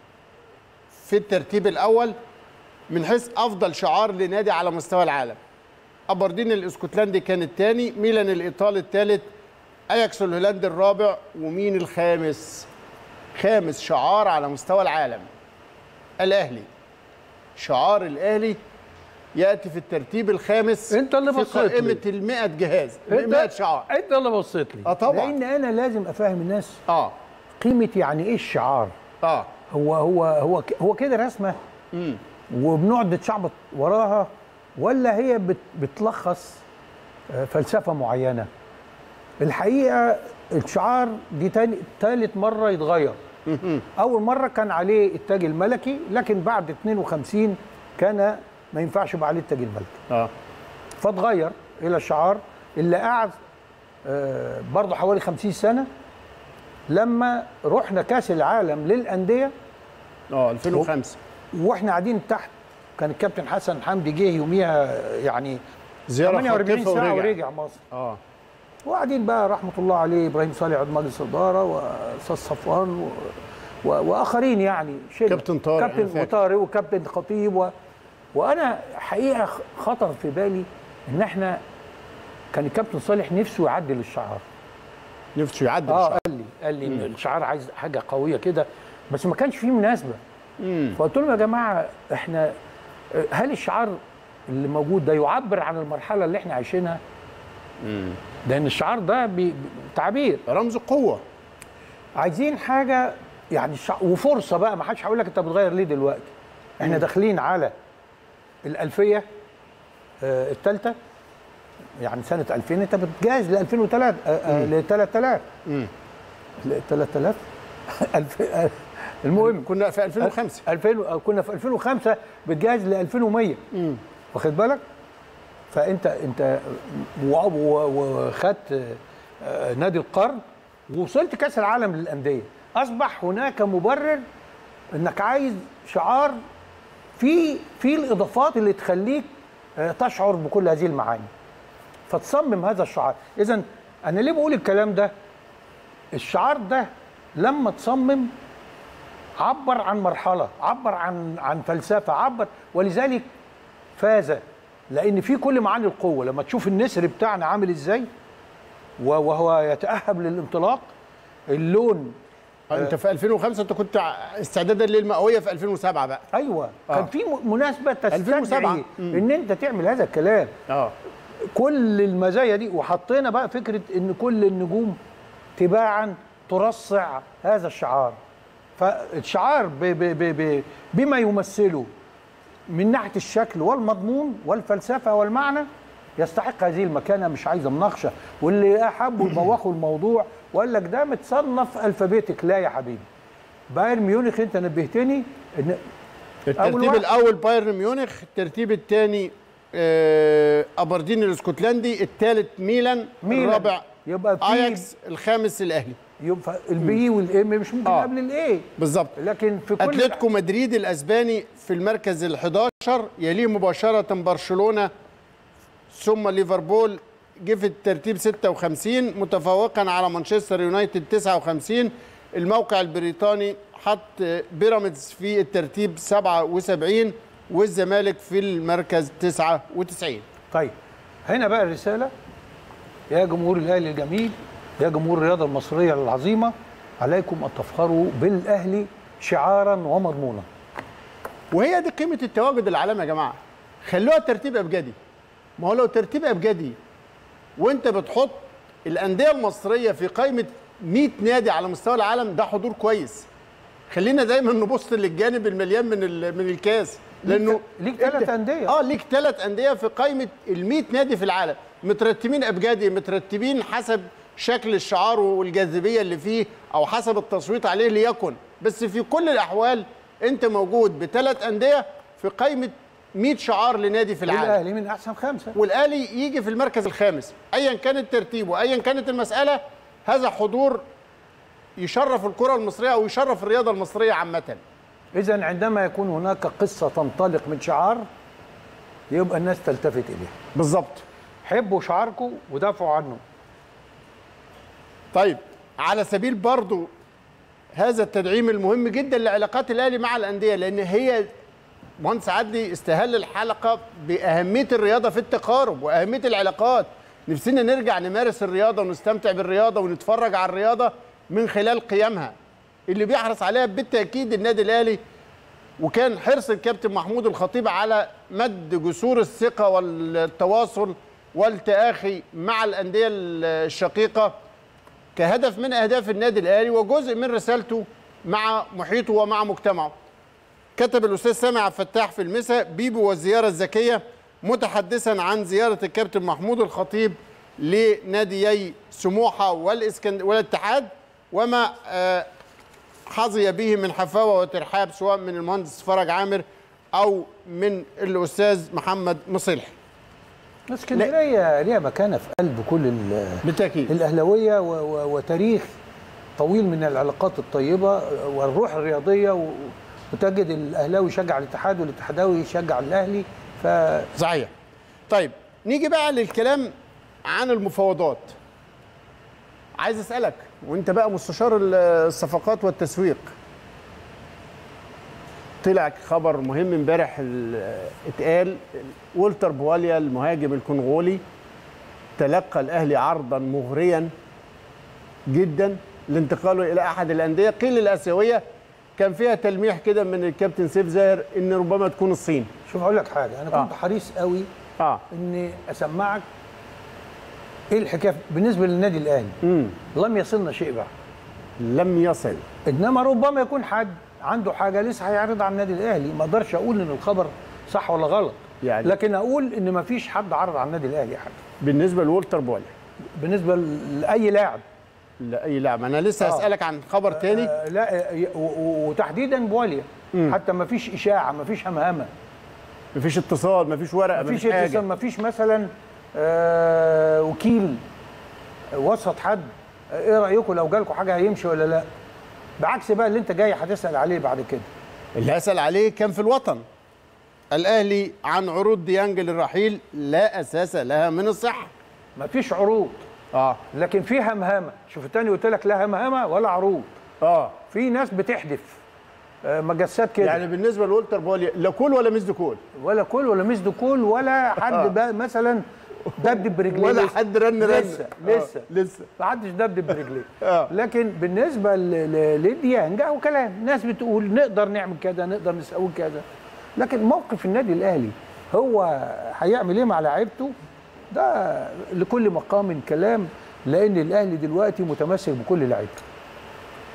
في الترتيب الاول من حيث افضل شعار لنادي على مستوى العالم ابردين الاسكتلندي كان الثاني ميلان الايطالي الثالث اياكس الهولندي الرابع ومين الخامس خامس شعار على مستوى العالم الاهلي شعار الاهلي ياتي في الترتيب الخامس أنت اللي في بصيت لي. قائمه ال 100 جهاز 100 شعار انت اللي بصيت لي آه طبعاً. لان انا لازم افهم الناس اه قيمه يعني ايه الشعار اه هو هو هو ك- هو كده رسمه وبنقعد نتشعبط وراها ولا هي بت بتلخص آه، فلسفه معينه الحقيقه الشعار دي تاني تالت مره يتغير اول مره كان عليه التاج الملكي لكن بعد 52 كان ما ينفعش يبقى عليه التاج الملكي اه فاتغير الى الشعار اللي قعد آه، برضه حوالي 50 سنه لما رحنا كاس العالم للانديه اه 2005 واحنا قاعدين تحت كان الكابتن حسن حمدي جه يوميها يعني زياره 48 خاطفة ساعه ورجع. ورجع مصر اه وقاعدين بقى رحمه الله عليه ابراهيم صالح عضو مجلس الاداره واستاذ صفوان و... و... واخرين يعني شله كابتن طارق، أنا كابتن فاكر. وطارق وكابتن خطيب و... وانا حقيقه خ- خطر في بالي ان احنا كان الكابتن صالح نفسه يعدل الشعار نفسه يعدل اه الشعار. قال لي قال لي ان الشعار عايز حاجه قويه كده بس ما كانش فيه مناسبه فقلت لهم يا جماعه احنا آه، هل الشعار اللي موجود ده يعبر عن المرحله اللي احنا عايشينها؟ لان الشعار ده بي... بي- تعبير رمز قوه عايزين حاجه يعني الشع... وفرصه بقى ما حدش هيقول لك انت بتغير ليه دلوقتي احنا داخلين على الالفيه آه الثالثه يعني سنه 2000 انت بتجهز ل 2003 آه آه ل 3000 ل 3000 الف... آه، المهم كنا في 2005 2000 كنا في 2005 بتجهز ل 2100 واخد بالك فانت انت و- و- وخدت آه، نادي القرن ووصلت كاس العالم للانديه اصبح هناك مبرر انك عايز شعار في في الاضافات اللي تخليك آه، تشعر بكل هذه المعاني فتصمم هذا الشعار اذا انا ليه بقول الكلام ده الشعار ده لما تصمم عبر عن مرحله عبر عن عن فلسفه عبر ولذلك فاز لان في كل معاني القوه لما تشوف النسر بتاعنا عامل ازاي و- وهو يتاهب للانطلاق اللون انت في 2005 انت كنت ع- استعدادا للمئويه في 2007 بقى ايوه آه. كان في م- مناسبه 2007. تستدعي ان انت تعمل هذا الكلام اه كل المزايا دي وحطينا بقى فكره ان كل النجوم تباعا ترصع هذا الشعار فالشعار ب ب ب ب بما يمثله من ناحيه الشكل والمضمون والفلسفه والمعنى يستحق هذه المكانه مش عايزه مناقشه واللي حبوا يبوخوا الموضوع وقال لك ده متصنف الفابيتك لا يا حبيبي بايرن ميونخ انت نبهتني ان الترتيب واحد. الاول بايرن ميونخ الترتيب الثاني ابردين الاسكتلندي الثالث ميلان, ميلان. الرابع يبقى في اياكس الخامس الاهلي يبقى البي والام مش ممكن آه. قبل الايه بالظبط لكن في كل اتلتيكو مدريد الاسباني في المركز ال11 يليه مباشره برشلونه ثم ليفربول جه في الترتيب 56 متفوقا على مانشستر يونايتد 59 الموقع البريطاني حط بيراميدز في الترتيب 77 والزمالك في المركز 99 طيب هنا بقى الرساله يا جمهور الاهلي الجميل يا جمهور الرياضه المصريه العظيمه عليكم ان تفخروا بالاهلي شعارا ومضمونا وهي دي قيمه التواجد العالمي يا جماعه خلوها ترتيب ابجدي ما هو لو ترتيب ابجدي وانت بتحط الانديه المصريه في قائمه 100 نادي على مستوى العالم ده حضور كويس خلينا دايما نبص للجانب المليان من ال- من الكاس لانه ليك ثلاث أنت- أندية. اه ليك ثلاث انديه في قائمه ال 100 نادي في العالم مترتبين ابجدي مترتبين حسب شكل الشعار والجاذبيه اللي فيه او حسب التصويت عليه ليكن بس في كل الاحوال انت موجود بثلاث انديه في قائمه 100 شعار لنادي في العالم الاهلي من احسن خمسه والاهلي يجي في المركز الخامس ايا كان الترتيب وايا كانت المساله هذا حضور يشرف الكره المصريه او يشرف الرياضه المصريه عامه اذا عندما يكون هناك قصه تنطلق من شعار يبقى الناس تلتفت اليها بالظبط حبوا شعاركم ودافعوا عنه طيب على سبيل برضو هذا التدعيم المهم جدا لعلاقات الاهلي مع الانديه لان هي مهندس عدلي استهل الحلقه باهميه الرياضه في التقارب واهميه العلاقات نفسنا نرجع نمارس الرياضه ونستمتع بالرياضه ونتفرج على الرياضه من خلال قيمها اللي بيحرص عليها بالتاكيد النادي الاهلي وكان حرص الكابتن محمود الخطيب على مد جسور الثقه والتواصل والتآخي مع الانديه الشقيقه كهدف من اهداف النادي الاهلي وجزء من رسالته مع محيطه ومع مجتمعه. كتب الاستاذ سامي عبد الفتاح في المساء بيبو والزياره الذكيه متحدثا عن زياره الكابتن محمود الخطيب لناديي سموحه والاسكند والاتحاد وما آه، حظي به من حفاوه وترحاب سواء من المهندس فرج عامر او من الاستاذ محمد مصلحي. اسكندريه ليها مكانه في قلب كل ال- بالتاكيد. الاهلاويه و- و- وتاريخ طويل من العلاقات الطيبه والروح الرياضيه و- وتجد الاهلاوي يشجع الاتحاد والاتحاداوي يشجع الاهلي ف صحيح طيب نيجي بقى للكلام عن المفاوضات عايز اسالك وانت بقى مستشار الصفقات والتسويق طلع خبر مهم امبارح ال- اتقال والتر بواليا المهاجم الكونغولي تلقى الاهلي عرضا مغريا جدا لانتقاله الى احد الانديه قيل الاسيويه كان فيها تلميح كده من الكابتن سيف زاهر ان ربما تكون الصين شوف اقول لك حاجه انا كنت آه. حريص قوي اه اني اسمعك ايه الحكايه بالنسبه للنادي الاهلي امم لم يصلنا شيء بعد لم يصل انما ربما يكون حد عنده حاجه لسه هيعرضها على النادي الاهلي ما اقدرش اقول ان الخبر صح ولا غلط يعني- لكن اقول ان ما فيش حد عرض على النادي الاهلي حاجه بالنسبه لولتر بواليا بالنسبه لاي لاعب لاي لاعب انا لسه آه. هسالك عن خبر تاني آه لا آه، و- و- وتحديدا بواليا حتى ما فيش اشاعه ما فيش همهمه مفيش اتصال مفيش ورقه ما فيش مفيش حاجه اتصال ما فيش مثلا آه وكيل وسط حد آه، ايه رايكم لو جالكم حاجه هيمشي ولا لا بعكس بقى اللي انت جاي هتسال عليه بعد كده اللي هسال عليه كان في الوطن الاهلي عن عروض ديانج للرحيل لا اساس لها من الصحه ما فيش عروض اه لكن في همهمه شوف التاني قلت لك لا همهمه ولا عروض اه في ناس بتحدف آه، مجسات كده يعني بالنسبه لولتر بواليا لا كول ولا مزد كول ولا كول ولا مسد كول ولا آه. حد بقى مثلا دبدب برجليه ولا لسه. حد رن رن لسه آه، لسه لسه ما حدش دبدب برجليه آه. لكن بالنسبه ل- ل- لديانج هو كلام ناس بتقول نقدر نعمل كذا نقدر نسوي كذا لكن موقف النادي الاهلي هو هيعمل ايه مع لعيبته ده لكل مقام كلام لان الاهلي دلوقتي متمسك بكل لعيبته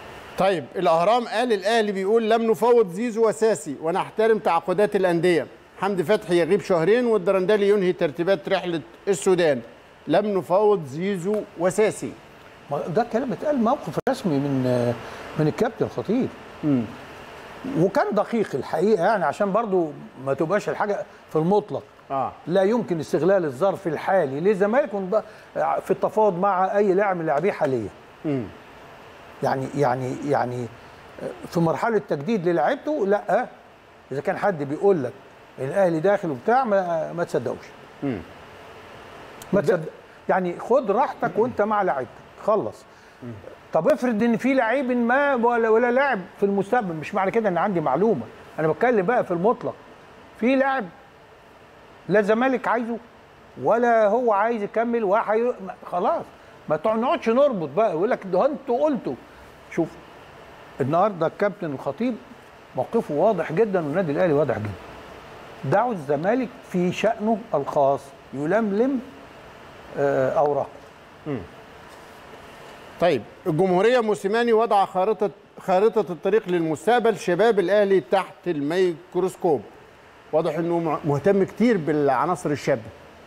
طيب الاهرام قال الاهلي بيقول لم نفوض زيزو وساسي ونحترم تعاقدات الانديه حمدي فتحي يغيب شهرين والدرندلي ينهي ترتيبات رحله السودان لم نفاوض زيزو وساسي ما ده كلام اتقال موقف رسمي من من الكابتن الخطيب وكان دقيق الحقيقه يعني عشان برضو ما تبقاش الحاجه في المطلق اه لا يمكن استغلال الظرف الحالي للزمالك ونض- في التفاوض مع اي لاعب من لاعبيه حاليا مم. يعني يعني يعني في مرحله تجديد للاعيبته لا اذا كان حد بيقول لك الاهلي داخل وبتاع ما, ما تصدقوش مم. ما تصدق يعني خد راحتك وانت مع لعيبتك خلص طب افرض ان في لعيب ما ولا ولا لاعب في المستقبل مش معنى كده ان عندي معلومه انا بتكلم بقى في المطلق في لاعب لا الزمالك عايزه ولا هو عايز يكمل وحي... ما- خلاص ما تقعدش نربط بقى يقول لك ده انتوا قلتوا شوف النهارده الكابتن الخطيب موقفه واضح جدا والنادي الاهلي واضح جدا دعوا الزمالك في شأنه الخاص يلملم آه، اوراقه طيب الجمهوريه موسيماني وضع خارطه خارطه الطريق للمستقبل شباب الاهلي تحت الميكروسكوب واضح انه مع- مهتم كتير بالعناصر الشابه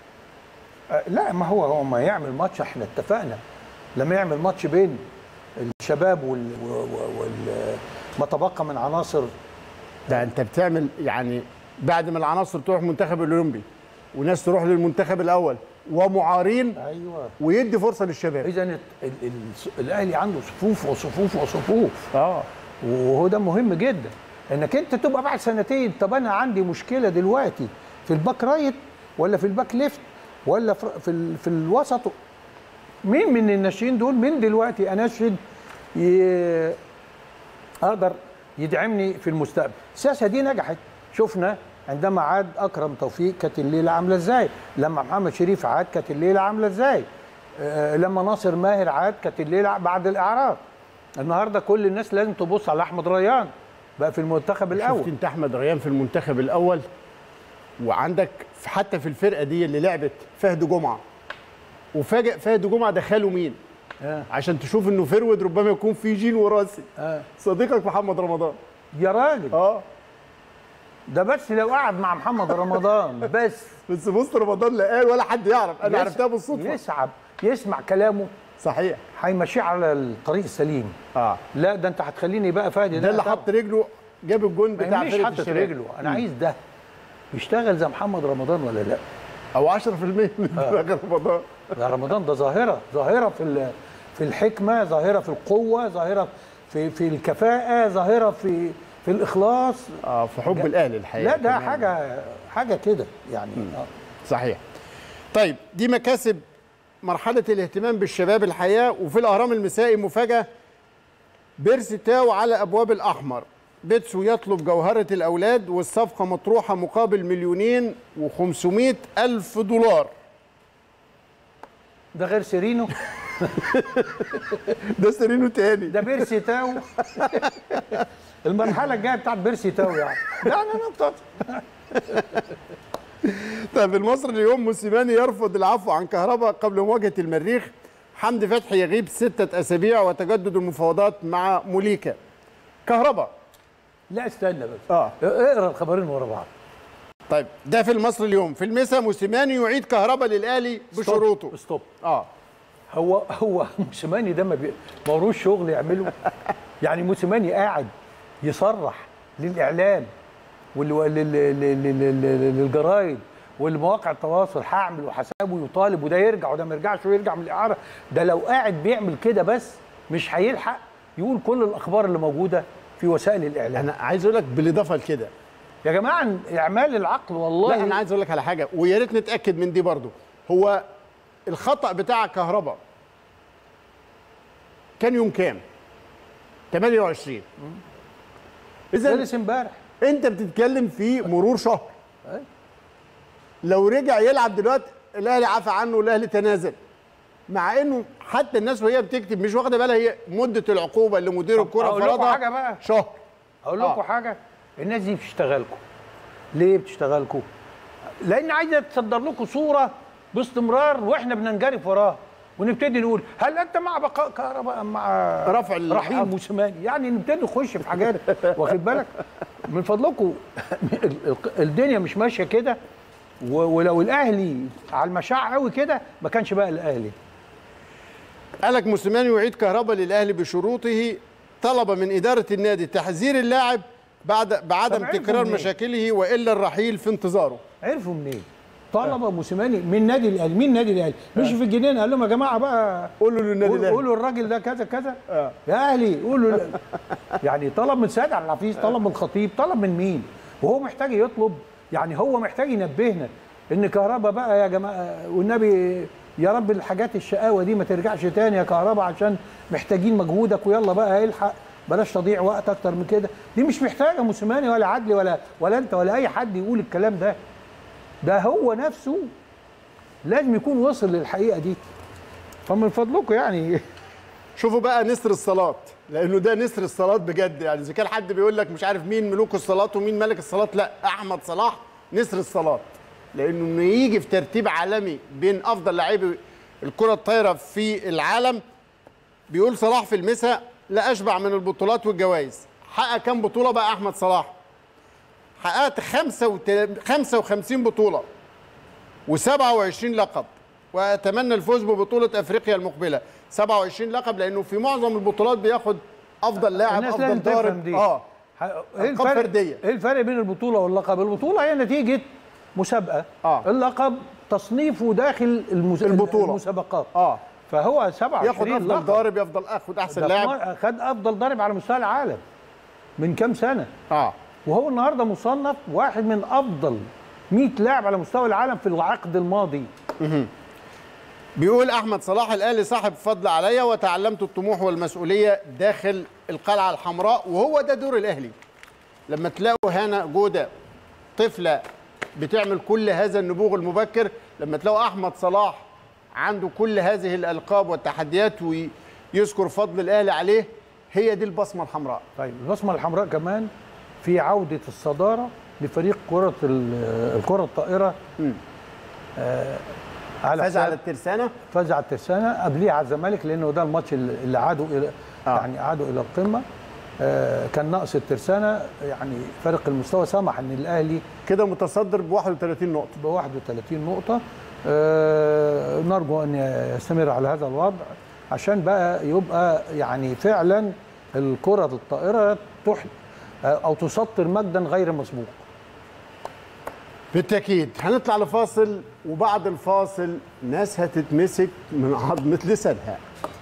آه، لا ما هو هو ما يعمل ماتش احنا اتفقنا لما يعمل ماتش بين الشباب وال, وال... وال... ما تبقى من عناصر ده انت بتعمل يعني بعد ما العناصر تروح المنتخب الاولمبي وناس تروح للمنتخب الاول ومعارين ايوه ويدي فرصه للشباب اذا ال... ال... ال... الاهلي عنده صفوف وصفوف وصفوف اه وهو ده مهم جدا انك انت تبقى بعد سنتين طب انا عندي مشكله دلوقتي في الباك رايت ولا في الباك ليفت ولا في في, ال... في الوسط مين من الناشئين دول من دلوقتي اناشد ي... اقدر يدعمني في المستقبل السياسه دي نجحت شفنا عندما عاد اكرم توفيق كانت الليله عامله ازاي لما محمد شريف عاد كانت الليله عامله ازاي آه، لما ناصر ماهر عاد كانت الليله بعد الاعراض النهارده كل الناس لازم تبص على احمد ريان بقى في المنتخب شفت الاول انت احمد ريان في المنتخب الاول وعندك في- حتى في الفرقه دي اللي لعبت فهد جمعه وفاجئ فهد جمعه دخله مين آه. عشان تشوف انه فرود ربما يكون في جين وراثي آه. صديقك محمد رمضان يا راجل اه ده بس لو قعد مع محمد رمضان بس بس بص رمضان لا قال ولا حد يعرف انا يس- عرفتها بالصدفه يسعب يسمع كلامه صحيح هيمشيه على الطريق السليم اه لا ده انت هتخليني بقى فادي ده اللي طبعا. حط رجله جاب الجون ما بتاع يهمنيش فرقه حاطط الشباب رجله انا عايز ده يشتغل زي محمد رمضان ولا لا او 10% من دماغ رمضان ده رمضان ده ظاهره ظاهره في ال- في الحكمه ظاهره في القوه ظاهره في في الكفاءه ظاهره في في الاخلاص اه في حب الاهلي الحقيقه لا ده كمان. حاجه حاجه كده يعني آه. صحيح طيب دي مكاسب مرحلة الاهتمام بالشباب الحياة وفي الأهرام المسائي مفاجأة بيرسي تاو على أبواب الأحمر بيتسو يطلب جوهرة الأولاد والصفقة مطروحة مقابل مليونين وخمسمائة ألف دولار ده غير سيرينو ده سرينه تاني ده بيرسي تاو المرحله الجايه بتاعت بيرسي تاو يعني يعني انا بتاعت طيب المصري اليوم موسيماني يرفض العفو عن كهرباء قبل مواجهة المريخ حمدي فتحي يغيب ستة أسابيع وتجدد المفاوضات مع موليكا كهرباء لا استنى بس اه اقرا الخبرين ورا بعض طيب ده في المصري اليوم في المسا موسيماني يعيد كهرباء للاهلي بشروطه ستوب اه هو هو موسيماني ده ما بي- ما وروش شغل يعمله يعني موسيماني قاعد يصرح للاعلام وال- وال- لل- لل- لل- لل- للجرايد والمواقع التواصل هعمل وحسابه يطالب وده يرجع وده ما يرجعش ويرجع من الاعاره ده لو قاعد بيعمل كده بس مش هيلحق يقول كل الاخبار اللي موجوده في وسائل الاعلام انا عايز اقول لك بالاضافه لكده يا جماعه اعمال العقل والله لا انا عايز اقول لك على حاجه ويا ريت نتاكد من دي برضو هو الخطا بتاع كهرباء كان يوم كام 28 اذا جلس امبارح انت بتتكلم في مرور شهر أي. لو رجع يلعب دلوقتي الاهلي عفى عنه والاهلي تنازل مع انه حتى الناس وهي بتكتب مش واخده بالها هي مده العقوبه اللي مدير الكره أقول لكم فرضها حاجة بقى. شهر اقول لكم آه. حاجه الناس دي بتشتغلكم ليه بتشتغلكم لان عايزه تصدر لكم صوره باستمرار واحنا بننجرف وراها ونبتدي نقول هل انت مع بقاء كهرباء ام مع رفع ال- رحيل موسيماني يعني نبتدي نخش في حاجات واخد بالك من فضلكم الدنيا مش ماشيه كده و- ولو الاهلي على المشاع قوي كده ما كانش بقى الاهلي قالك موسيماني يعيد كهربا للاهلي بشروطه طلب من اداره النادي تحذير اللاعب بعد بعدم طب عرفوا تكرار منين؟ مشاكله والا الرحيل في انتظاره عرفوا منين؟ طلبه موسيماني من نادي الاهلي مين نادي الاهلي؟ مشي في الجنينه قال لهم يا جماعه بقى قولوا للنادي قول- الاهلي قولوا الراجل ده كذا كذا آه. يا اهلي قولوا ل- يعني طلب من سيد عبد الحفيظ طلب من الخطيب طلب من مين وهو محتاج يطلب يعني هو محتاج ينبهنا ان كهربا بقى يا جماعه والنبي يا رب الحاجات الشقاوه دي ما ترجعش تاني يا كهربا عشان محتاجين مجهودك ويلا بقى الحق بلاش تضيع وقت اكتر من كده دي مش محتاجه موسيماني ولا عدلي ولا ولا انت ولا اي حد يقول الكلام ده ده هو نفسه لازم يكون وصل للحقيقه دي فمن فضلكم يعني شوفوا بقى نسر الصلاه لانه ده نسر الصلاه بجد يعني اذا كان حد بيقول لك مش عارف مين ملوك الصلاه ومين ملك الصلاه لا احمد صلاح نسر الصلاه لانه انه يجي في ترتيب عالمي بين افضل لاعبي الكره الطايره في العالم بيقول صلاح في المسا لا اشبع من البطولات والجوائز حقق كام بطوله بقى احمد صلاح حققت 55 بطوله و27 لقب واتمنى الفوز ببطوله افريقيا المقبله 27 لقب لانه في معظم البطولات بياخد افضل لاعب الناس افضل لازم تفهم ضارب دي اه ح- ايه ألقاب الفرق فردية. ايه الفرق بين البطوله واللقب البطوله هي نتيجه مسابقه آه. اللقب تصنيفه داخل المس... البطولة. المسابقات اه فهو 27 ياخد افضل لقب. ضارب يفضل اخد احسن ده لاعب في- خد افضل ضارب على مستوى العالم من كام سنه اه وهو النهارده مصنف واحد من افضل 100 لاعب على مستوى العالم في العقد الماضي بيقول احمد صلاح الاهلي صاحب فضل عليا وتعلمت الطموح والمسؤوليه داخل القلعه الحمراء وهو ده دور الاهلي لما تلاقوا هنا جوده طفله بتعمل كل هذا النبوغ المبكر لما تلاقوا احمد صلاح عنده كل هذه الالقاب والتحديات ويذكر فضل الاهلي عليه هي دي البصمه الحمراء طيب البصمه الحمراء كمان في عوده الصداره لفريق كره ال- الكره الطائره آه على فاز حساب- على الترسانه فاز على الترسانه قبليه على الزمالك لانه ده الماتش اللي اللي عادوا الى آه. آه. يعني عادوا الى القمه آه كان ناقص الترسانه يعني فرق المستوى سمح ان الاهلي كده متصدر ب 31 نقطه ب 31 نقطه آه نرجو ان يستمر على هذا الوضع عشان بقى يبقى يعني فعلا الكره الطائره تح آه، او تسطر مجدا غير مسبوق بالتاكيد هنطلع لفاصل وبعد الفاصل ناس هتتمسك من عظمه لسانها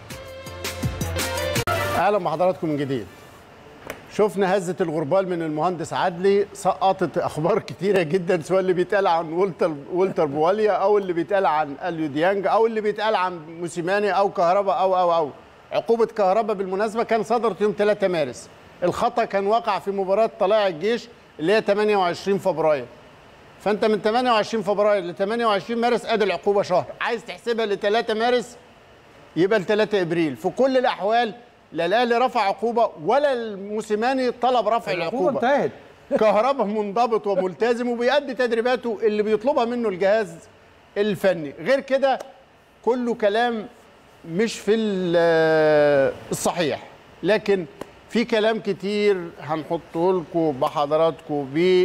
اهلا بحضراتكم من جديد شفنا هزه الغربال من المهندس عدلي سقطت اخبار كتيره جدا سواء اللي بيتقال عن ولتر ولتر بواليا او اللي بيتقال عن اليو ديانج او اللي بيتقال عن موسيماني او كهربا او او او عقوبه كهربا بالمناسبه كان صدرت يوم 3 مارس الخطا كان وقع في مباراه طلائع الجيش اللي هي 28 فبراير فانت من 28 فبراير ل 28 مارس ادي العقوبه شهر عايز تحسبها ل 3 مارس يبقى ل 3 ابريل في كل الاحوال لا الاهلي رفع عقوبه ولا الموسيماني طلب رفع العقوبه العقوبه انتهت كهربا منضبط وملتزم وبيأدي تدريباته اللي بيطلبها منه الجهاز الفني غير كده كله كلام مش في ال- الصحيح لكن في كلام كتير هنحطه لكم بحضراتكم ب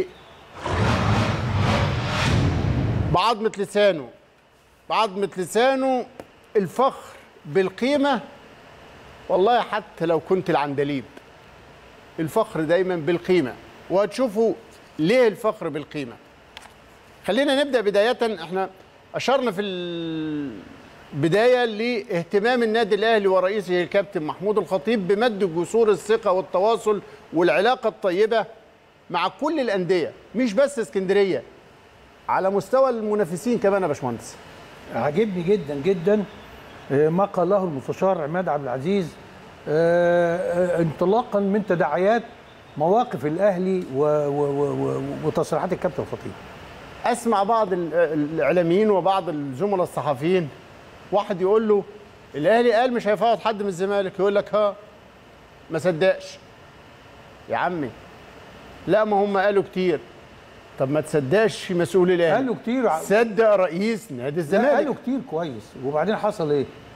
بعظمة لسانه بعظمة لسانه الفخر بالقيمة والله حتى لو كنت العندليب الفخر دايما بالقيمة وهتشوفوا ليه الفخر بالقيمة خلينا نبدأ بداية احنا أشرنا في البداية لاهتمام النادي الأهلي ورئيسه الكابتن محمود الخطيب بمد جسور الثقة والتواصل والعلاقة الطيبة مع كل الأندية مش بس اسكندرية على مستوى المنافسين كمان يا باشمهندس عجبني جدا جدا آه، ما قاله المستشار عماد عبد العزيز آه، آه، انطلاقا من تداعيات مواقف الاهلي و- و- و- و- وتصريحات الكابتن الخطيب اسمع بعض ال- الاعلاميين وبعض الزملاء الصحفيين واحد يقول له الاهلي قال مش هيفاوض حد من الزمالك يقول لك ها ما صدقش يا عمي لا ما هم قالوا كتير طب ما تصدقش مسؤول الاهلي قالوا كتير ع- صدق رئيس نادي لا، قالوا الزمالك كتير كويس وبعدين حصل ايه؟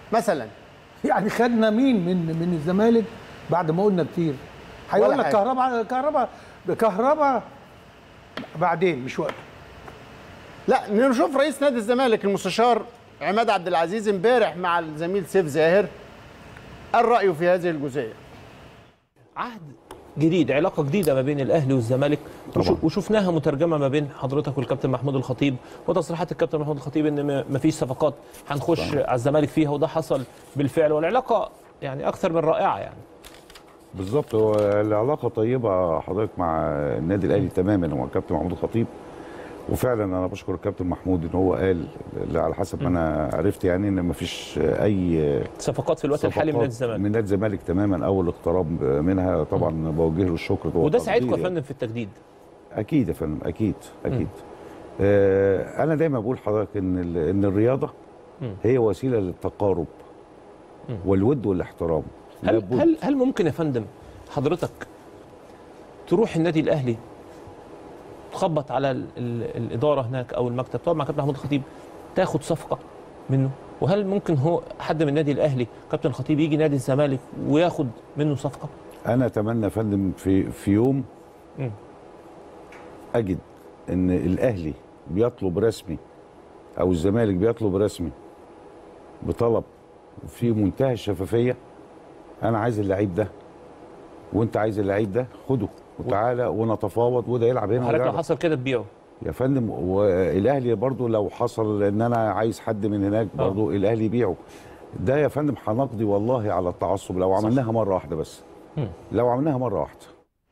مثلا يعني خدنا مين من من الزمالك بعد ما قلنا كتير هيقول ولا لك حاجة. كهرباء كهرباء كهرباء بعدين مش وقت لا نشوف رئيس نادي الزمالك المستشار عماد عبد العزيز امبارح مع الزميل سيف زاهر قال رايه في هذه الجزئيه عهد جديد علاقه جديده ما بين الاهلي والزمالك وشو- وشفناها مترجمه ما بين حضرتك والكابتن محمود الخطيب وتصريحات الكابتن محمود الخطيب ان ما- ما فيش صفقات هنخش على الزمالك فيها وده حصل بالفعل والعلاقه يعني اكثر من رائعه يعني بالظبط هو العلاقه طيبه حضرتك مع النادي الاهلي تماما ومع الكابتن محمود الخطيب وفعلا انا بشكر الكابتن محمود ان هو قال اللي على حسب ما انا عرفت يعني ان ما فيش اي صفقات في الوقت الحالي من نادي صفقات الزمالك من نادي الزمالك تماما او الاقتراب منها طبعا بوجه له الشكر وده والتقدير ساعدكم يا يعني. فندم في التجديد اكيد يا فندم اكيد اكيد آه انا دايما بقول لحضرتك ان ال- ان الرياضه مم. هي وسيله للتقارب والود والاحترام هل لابد. هل هل ممكن يا فندم حضرتك تروح النادي الاهلي تخبط على ال ال الاداره هناك او المكتب تقعد مع كابتن محمود الخطيب تاخد صفقه منه وهل ممكن هو حد من النادي الاهلي كابتن الخطيب يجي نادي الزمالك وياخد منه صفقه انا اتمنى يا فندم في في يوم مم. اجد ان الاهلي بيطلب رسمي او الزمالك بيطلب رسمي بطلب في منتهى الشفافيه انا عايز اللعيب ده وانت عايز اللعيب ده خده وتعالى ونتفاوض وده يلعب هنا حضرتك وده لو يلعب. حصل كده تبيعه يا فندم والاهلي برضو لو حصل ان انا عايز حد من هناك برضو الاهلي يبيعه ده يا فندم هنقضي والله على التعصب لو عملناها مره واحده بس مم. لو عملناها مره واحده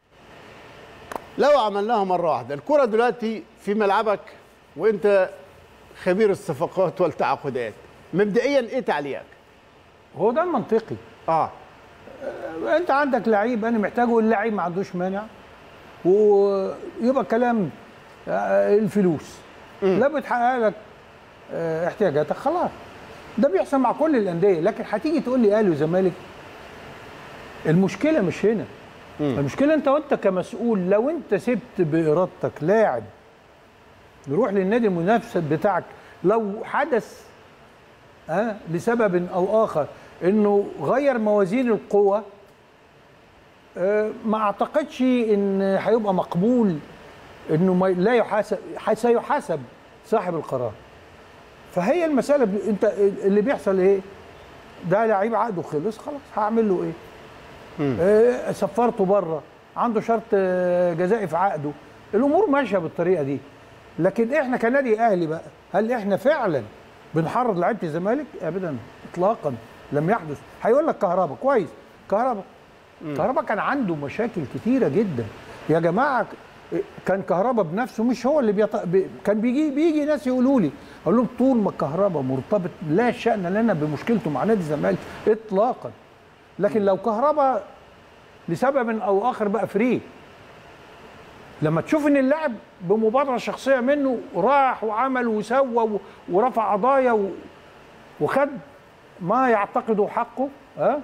لو عملناها مره واحده الكره دلوقتي في ملعبك وانت خبير الصفقات والتعاقدات مبدئيا ايه تعليقك هو ده المنطقي اه انت عندك لعيب انا محتاجه اللعيب ما عندوش مانع ويبقى كلام آه، الفلوس لا بتحقق لك آه، احتياجاتك خلاص ده بيحصل مع كل الانديه لكن هتيجي تقول لي اهلي وزمالك المشكله مش هنا المشكله انت وانت كمسؤول لو انت سبت بارادتك لاعب يروح للنادي المنافس بتاعك لو حدث ها لسبب او اخر انه غير موازين القوى آه، ما اعتقدش ان هيبقى مقبول انه ما لا يحاسب سيحاسب صاحب القرار فهي المساله ب... انت اللي بيحصل ايه ده لعيب عقده خلص خلاص هعمل له ايه آه، سفرته بره عنده شرط آه، جزائي في عقده الامور ماشيه بالطريقه دي لكن احنا كنادي اهلي بقى هل احنا فعلا بنحرض لعيبه الزمالك ابدا اطلاقا لم يحدث هيقول لك كهربا كويس كهربا كهربا كان عنده مشاكل كتيره جدا يا جماعه كان كهربا بنفسه مش هو اللي بيط... بي... كان بيجي بيجي ناس يقولوا لي اقول لهم طول ما كهربا مرتبط لا شان لنا بمشكلته مع نادي الزمالك اطلاقا لكن لو كهربا لسبب او اخر بقى فري لما تشوف ان اللاعب بمبادره شخصيه منه راح وعمل وسوى و- ورفع قضايا و- وخد ما يعتقده حقه ها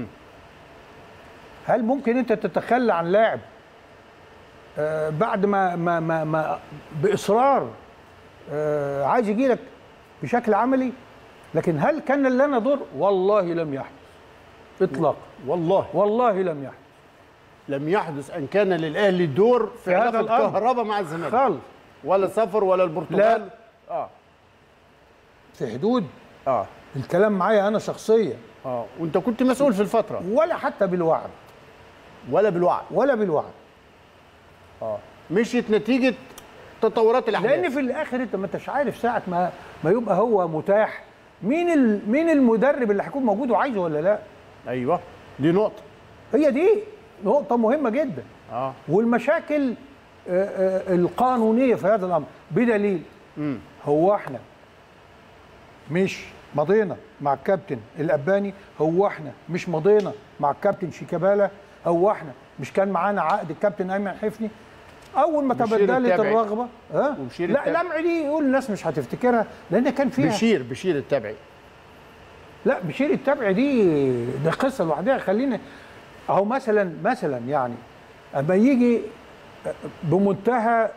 هل ممكن انت تتخلى عن لاعب آه بعد ما ما ما, ما باصرار آه عايز يجي لك بشكل عملي لكن هل كان لنا دور والله لم يحدث اطلاقا والله والله لم يحدث لم يحدث ان كان للاهلي دور في, في هذا علاقه الأمر. كهربا مع الزمالك خالص ولا سفر ولا البرتغال اه في حدود اه الكلام معايا انا شخصيا اه وانت كنت مسؤول في الفتره ولا حتى بالوعد ولا بالوعد ولا بالوعد اه مشيت نتيجه تطورات الاحداث لان في الاخر انت ما انتش عارف ساعه ما ما يبقى هو متاح مين ال... مين المدرب اللي هيكون موجود وعايزه ولا لا ايوه دي نقطه هي دي نقطه مهمه جدا اه والمشاكل آه، آه، القانونيه في هذا الامر بدليل امم هو احنا مش مضينا مع الكابتن الاباني هو احنا مش مضينا مع الكابتن شيكابالا هو احنا مش كان معانا عقد الكابتن ايمن حفني اول ما بشير تبدلت التابعي. الرغبه ها وبشير لا التابعي. لمع دي يقول الناس مش هتفتكرها لان كان فيها بشير بشير التبعي لا بشير التبع دي ده قصه لوحدها خلينا اهو مثلا مثلا يعني اما يجي بمنتهى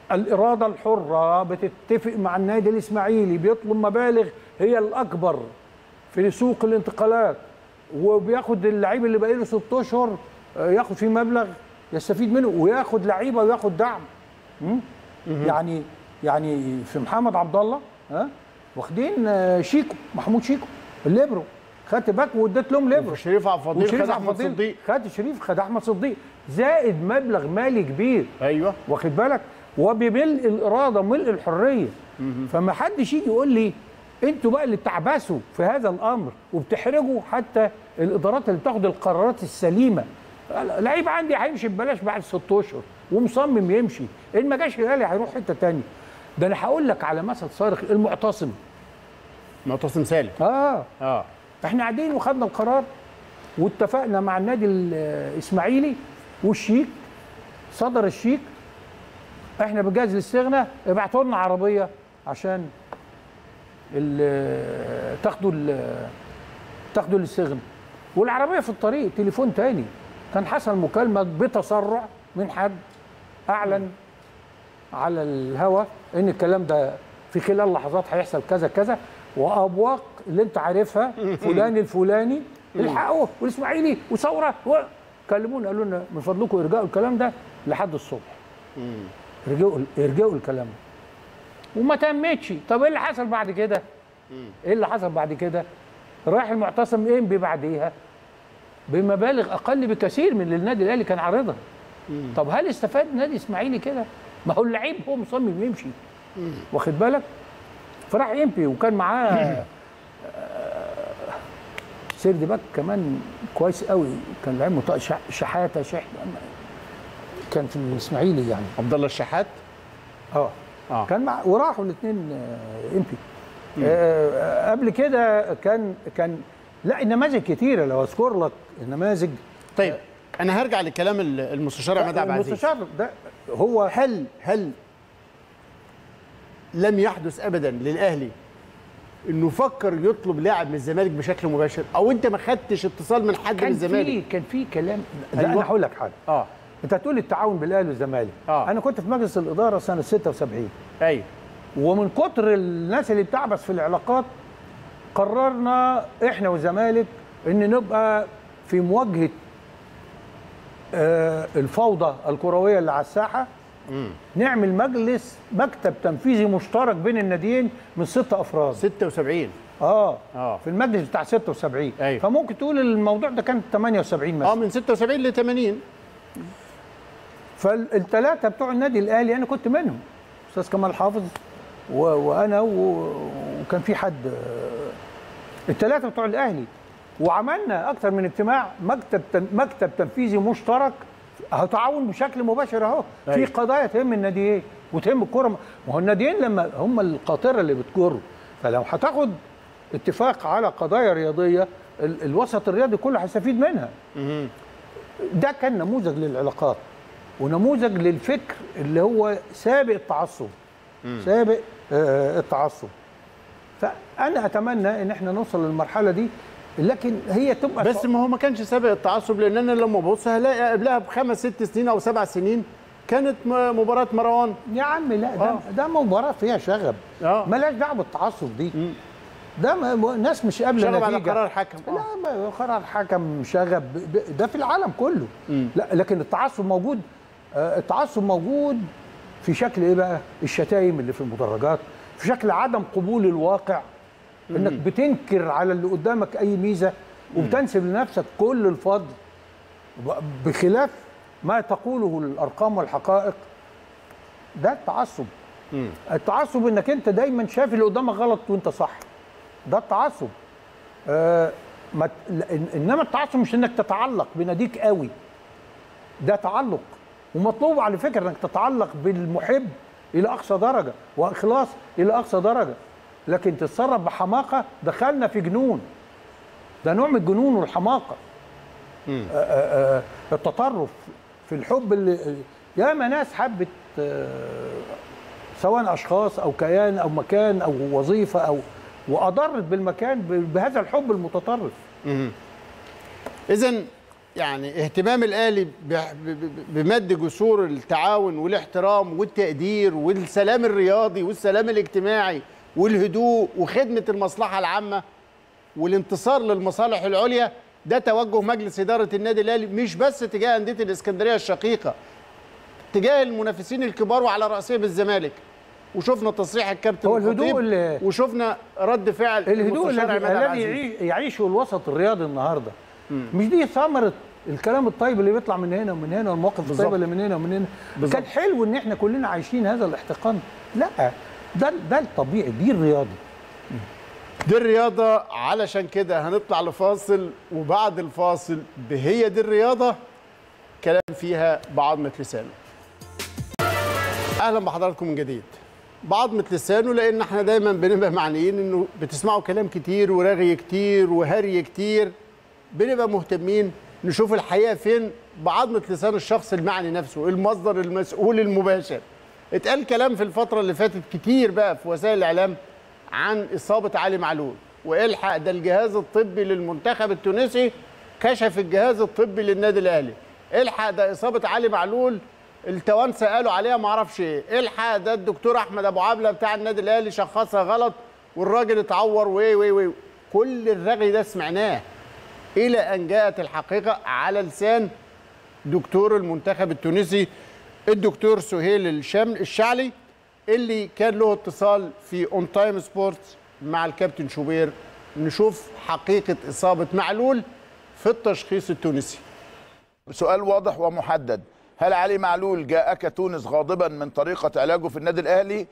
الاراده الحره بتتفق مع النادي الاسماعيلي بيطلب مبالغ هي الاكبر في سوق الانتقالات وبياخد اللعيب اللي بقاله ست اشهر آه، ياخد فيه مبلغ يستفيد منه وياخد لعيبه وياخد دعم مم؟ يعني يعني في محمد عبد الله ها واخدين آه، شيكو محمود شيكو الليبرو خدت باك واديت لهم ليبرو وشريف عبد الفضيل وشريف خد عبد احمد الفضيل صديق خد شريف خد احمد صديق زائد مبلغ مالي كبير ايوه واخد بالك وبملء الاراده ملء الحريه فما حدش يجي يقول لي انتوا بقى اللي بتعبثوا في هذا الامر وبتحرجوا حتى الادارات اللي بتاخد القرارات السليمه لعيب عندي هيمشي ببلاش بعد ست اشهر ومصمم يمشي ان ما جاش الاهلي هيروح حته تانية ده انا هقول لك على مثل صارخ المعتصم معتصم سالم اه اه احنا قاعدين وخدنا القرار واتفقنا مع النادي الاسماعيلي والشيك صدر الشيك احنا بنجهز الاستغناء ابعتوا لنا عربيه عشان ال- تاخدوا ال- تاخدوا الاستغناء والعربيه في الطريق تليفون تاني كان حصل مكالمه بتسرع من حد اعلن على الهوا ان الكلام ده في خلال لحظات هيحصل كذا كذا وابواق اللي انت عارفها فلان الفلاني الحقوه والاسماعيلي وثوره و... كلمونا قالوا لنا من فضلكم ارجعوا الكلام ده لحد الصبح ارجعوا ارجعوا الكلام ده وما تمتش طب ايه اللي حصل بعد كده؟ ايه اللي حصل بعد كده؟ راح المعتصم انبي بعديها بمبالغ اقل بكثير من اللي النادي الاهلي كان عارضها طب هل استفاد النادي الاسماعيلي كده؟ ما هو اللعيب هو مصمم يمشي واخد بالك؟ فراح يمبي وكان معاه آه، سيرد باك كمان كويس قوي كان لعيب مط- شح- شحاته شح كان في الاسماعيلي يعني عبد الله الشحات اه آه. كان مع وراحوا الاثنين امبي آه قبل كده كان كان لا النماذج كتيره لو اذكر لك النماذج طيب انا هرجع لكلام ال- المستشار عماد عبد العزيز المستشار ده هو هل هل لم يحدث ابدا للاهلي انه فكر يطلب لاعب من الزمالك بشكل مباشر او انت ما خدتش اتصال من حد من كان الزمالك في كان في كلام لا أيوة. انا هقول لك حاجه اه انت هتقول التعاون بالاهلي والزمالك آه. انا كنت في مجلس الاداره سنه 76 ايوه ومن كتر الناس اللي بتعبث في العلاقات قررنا احنا والزمالك ان نبقى في مواجهه آه، الفوضى الكرويه اللي على الساحه نعمل مجلس مكتب تنفيذي مشترك بين الناديين من ست افراد 76 اه آه. في المجلس بتاع 76 أيوة. فممكن تقول الموضوع ده كان 78 مثلا اه من 76 ل 80 فالثلاثه بتوع النادي الاهلي انا كنت منهم استاذ كمال حافظ و... وانا و... وكان في حد آه، الثلاثه بتوع الاهلي وعملنا اكثر من اجتماع مكتب تن... مكتب تنفيذي مشترك اهو تعاون بشكل مباشر اهو في أيوة. قضايا تهم الناديين وتهم الكره ما هو الناديين لما هم القاطره اللي بتجر فلو هتاخد اتفاق على قضايا رياضيه ال... الوسط الرياضي كله هيستفيد منها ده كان نموذج للعلاقات ونموذج للفكر اللي هو سابق التعصب سابق آه، التعصب فانا اتمنى ان احنا نوصل للمرحله دي لكن هي تبقى بس ما هو ما كانش سابق التعصب لان انا لما ابص هلاقي قبلها بخمس ست سنين او سبع سنين كانت م- مباراه مروان يا عم لا ده, آه. ده مباراه فيها شغب آه. ملاش دعوه بالتعصب دي ده ما- ما- ناس مش قابله شغب على نتيجة. قرار حكم آه. لا ما قرار حكم شغب ب- ده في العالم كله لا لكن التعصب موجود آه، التعصب موجود في شكل ايه بقى الشتايم اللي في المدرجات في شكل عدم قبول الواقع انك بتنكر على اللي قدامك اي ميزه وبتنسب لنفسك كل الفضل ب- بخلاف ما تقوله الارقام والحقائق ده التعصب التعصب انك انت دايما شايف اللي قدامك غلط وانت صح ده التعصب آه ما ت- لا، إن- انما التعصب مش انك تتعلق بناديك قوي ده تعلق ومطلوب على فكره انك تتعلق بالمحب الى اقصى درجه واخلاص الى اقصى درجه لكن تتصرف بحماقه دخلنا في جنون ده نوع من الجنون والحماقه آه، آه، آه، التطرف في الحب اللي ياما ناس حبت آه، سواء اشخاص او كيان او مكان او وظيفه او واضرت بالمكان ب- بهذا الحب المتطرف اذا يعني اهتمام الاهلي ب- ب- ب- بمد جسور التعاون والاحترام والتقدير والسلام الرياضي والسلام الاجتماعي والهدوء وخدمه المصلحه العامه والانتصار للمصالح العليا ده توجه مجلس اداره النادي الاهلي مش بس تجاه انديه الاسكندريه الشقيقه تجاه المنافسين الكبار وعلى راسهم الزماش وشفنا تصريح الكابتن هو الهدوء الخطيب اللي- وشفنا رد فعل الهدوء المستشار الذي عماد عبد الذي العزيز. يعيش- يعيشه الوسط الرياضي النهارده مش دي ثمره الكلام الطيب اللي بيطلع من هنا ومن هنا والمواقف بالظبط. الطيبه اللي من هنا ومن هنا بالظبط. كان حلو ان احنا كلنا عايشين هذا الاحتقان لا ده ده الطبيعي دي الرياضي دي الرياضة علشان كده هنطلع لفاصل وبعد الفاصل بهي دي الرياضة كلام فيها بعظمة لسانه أهلا بحضراتكم من جديد بعظمة لسانه لأن احنا دايما بنبقى معنيين إنه بتسمعوا كلام كتير ورغي كتير وهري كتير بنبقى مهتمين نشوف الحقيقة فين بعظمة لسان الشخص المعني نفسه المصدر المسؤول المباشر اتقال كلام في الفترة اللي فاتت كتير بقى في وسائل الإعلام عن إصابة علي معلول والحق ده الجهاز الطبي للمنتخب التونسي كشف الجهاز الطبي للنادي الأهلي الحق ده إصابة علي معلول التوانسة قالوا عليها معرفش ايه الحق ده الدكتور أحمد أبو عبلة بتاع النادي الأهلي شخصها غلط والراجل اتعور وي وي وي كل الرغي ده سمعناه إلى أن جاءت الحقيقة على لسان دكتور المنتخب التونسي الدكتور سهيل الشام الشعلي اللي كان له اتصال في اون تايم سبورتس مع الكابتن شوبير نشوف حقيقه اصابه معلول في التشخيص التونسي سؤال واضح ومحدد هل علي معلول جاءك تونس غاضبا من طريقة علاجه في النادي الأهلي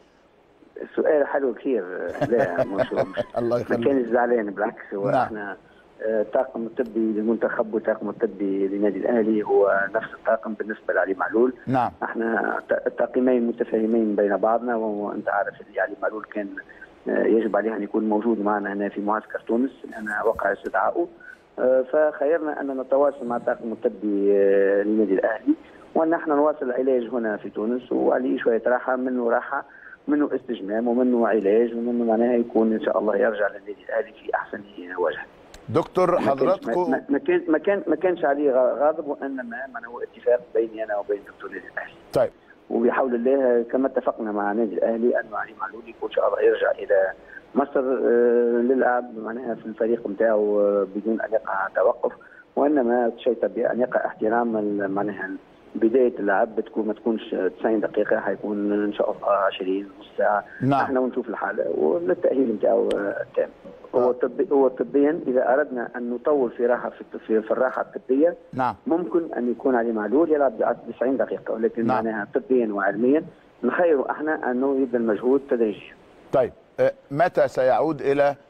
سؤال حلو كثير لا مش مش الله ما يخليك. كانش زعلان بالعكس هو نعم. احنا آه، الطاقم الطبي للمنتخب والطاقم الطبي للنادي الاهلي هو نفس الطاقم بالنسبه لعلي معلول نعم احنا ط- الطاقمين متفاهمين بين بعضنا وانت عارف اللي علي معلول كان آه، يجب عليه ان يكون موجود معنا هنا في معسكر تونس لان وقع استدعائه آه، فخيرنا ان نتواصل مع الطاقم الطبي آه، للنادي الاهلي وان احنا نواصل العلاج هنا في تونس وعليه شويه راحه منه راحه منه استجمام ومنه علاج ومنه معناها يكون ان شاء الله يرجع للنادي الاهلي في احسن وجه. دكتور ما كانش- حضراتكم ما- ما كان ما كان ما كانش عليه غا- غاضب وانما ما هو اتفاق بيني انا وبين دكتور النادي الاهلي. طيب وبحول الله كما اتفقنا مع النادي الاهلي انه علي معلول يكون ان شاء الله يرجع الى مصر آه، للعب معناها في الفريق نتاعو آه، بدون ان يقع توقف وانما شيء طبيعي ان يقع احترام ال- معناها بدايه اللعب بتكون ما تكونش 90 دقيقه حيكون ان شاء الله 20 نص ساعه نعم. احنا ونشوف الحاله وللتاهيل نتاعو آه، التام هو طبي هو طبيا اذا اردنا ان نطول في راحه في في, في الراحه الطبيه نعم ممكن ان يكون علي معلول يلعب ب 90 دقيقه ولكن نعم. معناها طبيا وعلميا نخير احنا انه يبذل مجهود تدريجي طيب آه، متى سيعود إلى آه،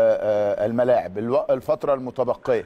آه، الملاعب الو- الفترة المتبقية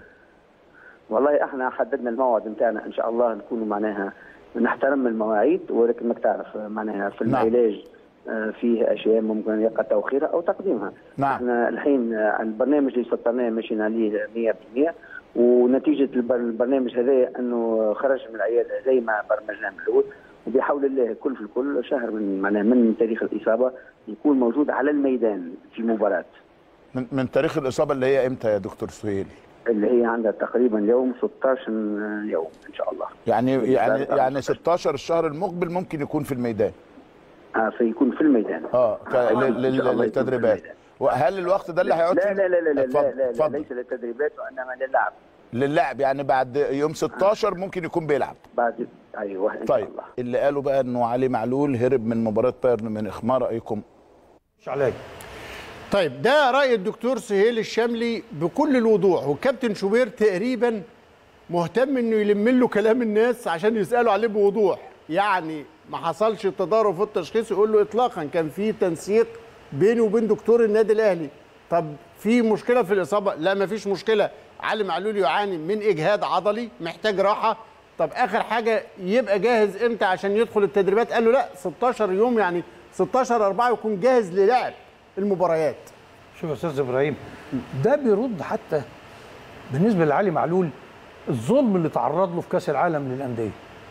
والله احنا حددنا الموعد نتاعنا ان شاء الله نكون معناها نحترم المواعيد ولكن انك تعرف معناها في نعم. العلاج آه، فيه اشياء ممكن يقع توخيرها او تقديمها نعم. احنا الحين آه، البرنامج اللي سطرناه ماشيين عليه 100% ونتيجه البر- البرنامج هذا انه خرج من العياده زي ما برمجناه من الاول وبحول الله كل في الكل شهر من معناها من تاريخ الاصابه يكون موجود على الميدان في مباراه من, من تاريخ الإصابة اللي هي إمتى يا دكتور سهيل اللي هي عندها تقريبا يوم 16 يوم ان شاء الله يعني يعني بالظبط. يعني 16 الشهر المقبل ممكن يكون في الميدان آه فيكون في الميدان اه ك- آه، لل- إن شاء لل- الله يكون في للتدريبات الميدان. وهل الوقت ده اللي هيقعد لا فيه؟ لا لا لا لا, اتفضل لا, لا, لا اتفضل ليس للتدريبات وانما للعب للعب يعني بعد يوم 16 ممكن يكون بيلعب بعد ايوه ان طيب شاء الله اللي قالوا بقى انه علي معلول هرب من مباراه بايرن ميونخ ما رايكم؟ مش علاج طيب ده راي الدكتور سهيل الشاملي بكل الوضوح والكابتن شوبير تقريبا مهتم انه يلم له كلام الناس عشان يسالوا عليه بوضوح يعني ما حصلش تضارب في التشخيص يقول له اطلاقا كان في تنسيق بيني وبين دكتور النادي الاهلي طب في مشكله في الاصابه لا ما فيش مشكله علي معلول يعاني من اجهاد عضلي محتاج راحه طب اخر حاجه يبقى جاهز امتى عشان يدخل التدريبات قال له لا 16 يوم يعني 16 4 يكون جاهز للعب المباريات شوف يا استاذ ابراهيم ده بيرد حتى بالنسبه لعلي معلول الظلم اللي تعرض له في كاس العالم للانديه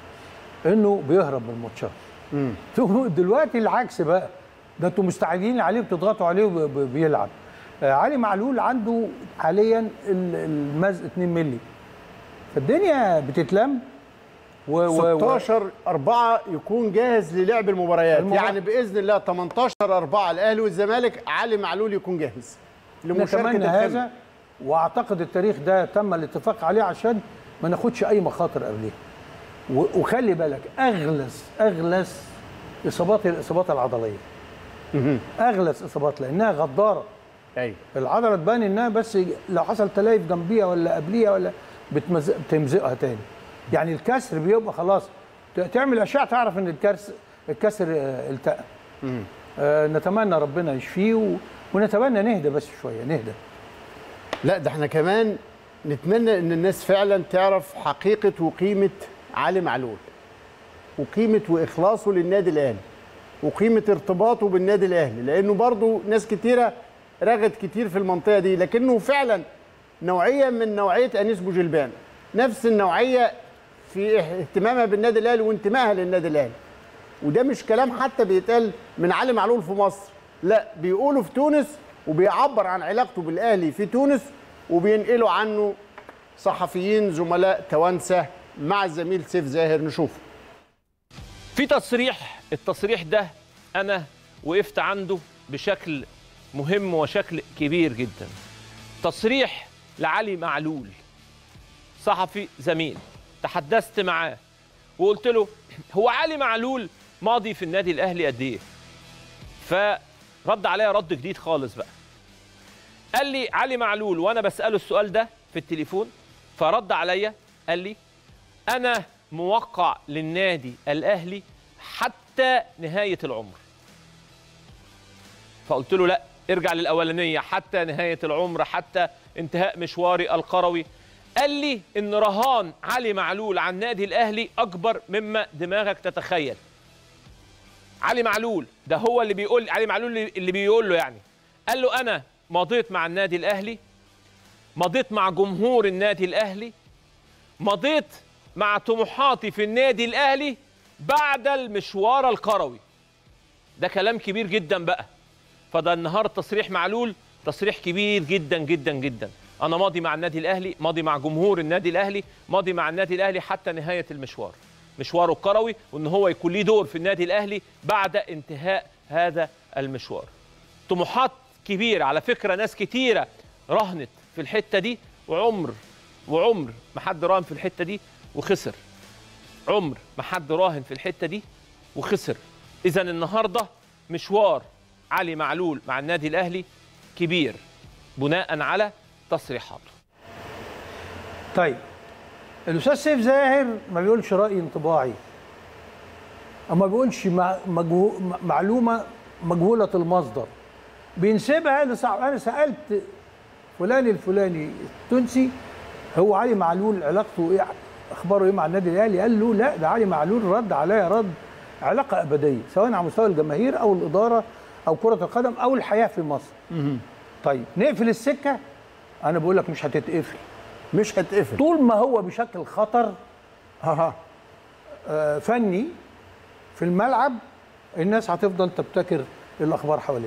انه بيهرب من الماتشات ثم دلوقتي العكس بقى ده انتوا مستعجلين عليه بتضغطوا عليه وبيلعب علي معلول عنده حاليا ال- المزق 2 مللي فالدنيا بتتلم و و- و- 16 4 يكون جاهز للعب المباريات المباراة. يعني باذن الله 18 4 الاهلي والزمالك علي معلول يكون جاهز لمشاركه نتمنى القمة. هذا واعتقد التاريخ ده تم الاتفاق عليه عشان ما ناخدش اي مخاطر قبليه و- وخلي بالك اغلس اغلس اصابات هي الاصابات العضليه اغلس اصابات لانها غداره ايوه العضله تبان انها بس لو حصل تلايف جنبيها ولا قبليها ولا بتمزق بتمزقها تاني يعني الكسر بيبقى خلاص ت- تعمل اشعه تعرف ان الكسر الكسر آه، التئم آه نتمنى ربنا يشفيه و... ونتمنى نهدى بس شويه نهدى لا ده احنا كمان نتمنى ان الناس فعلا تعرف حقيقه وقيمه علي معلول وقيمه واخلاصه للنادي الاهلي وقيمه ارتباطه بالنادي الاهلي لانه برضو ناس كتيره رغت كتير في المنطقه دي لكنه فعلا نوعيه من نوعيه انيس بوجلبان نفس النوعيه في اهتمامها بالنادي الاهلي وانتمائها للنادي الاهلي وده مش كلام حتى بيتقال من علي معلول في مصر لا بيقوله في تونس وبيعبر عن علاقته بالاهلي في تونس وبينقلوا عنه صحفيين زملاء توانسه مع الزميل سيف زاهر نشوفه في تصريح التصريح ده انا وقفت عنده بشكل مهم وشكل كبير جدا تصريح لعلي معلول صحفي زميل تحدثت معاه وقلت له هو علي معلول ماضي في النادي الاهلي قد ايه فرد عليا رد جديد خالص بقى قال لي علي معلول وانا بساله السؤال ده في التليفون فرد عليا قال لي انا موقع للنادي الاهلي حتى نهايه العمر فقلت له لا ارجع للاولانيه حتى نهايه العمر حتى انتهاء مشواري القروي قال لي ان رهان علي معلول عن النادي الاهلي اكبر مما دماغك تتخيل علي معلول ده هو اللي بيقول علي معلول اللي بيقول له يعني قال له انا مضيت مع النادي الاهلي مضيت مع جمهور النادي الاهلي مضيت مع طموحاتي في النادي الاهلي بعد المشوار الكروي ده كلام كبير جدا بقى فده النهارده تصريح معلول تصريح كبير جدا جدا جدا انا ماضي مع النادي الاهلي ماضي مع جمهور النادي الاهلي ماضي مع النادي الاهلي حتى نهايه المشوار مشواره الكروي وان هو يكون ليه دور في النادي الاهلي بعد انتهاء هذا المشوار طموحات كبيره على فكره ناس كتيره رهنت في الحته دي وعمر وعمر ما حد راهن في الحته دي وخسر عمر ما حد راهن في الحته دي وخسر اذا النهارده مشوار علي معلول مع النادي الاهلي كبير بناء على تصريحاته طيب الاستاذ سيف زاهر ما بيقولش راي انطباعي او ما بيقولش مع- مجهو معلومه مجهوله المصدر بينسبها لصاحب انا سالت فلان الفلاني التونسي هو علي معلول علاقته ايه اخباره ايه مع النادي الاهلي قال له لا ده علي معلول رد عليا رد علاقه ابديه سواء على مستوى الجماهير او الاداره او كره القدم او الحياه في مصر طيب نقفل السكه انا بقول لك مش هتتقفل مش هتقفل طول ما هو بشكل خطر ها آه، فني في الملعب الناس هتفضل تبتكر الاخبار حواليه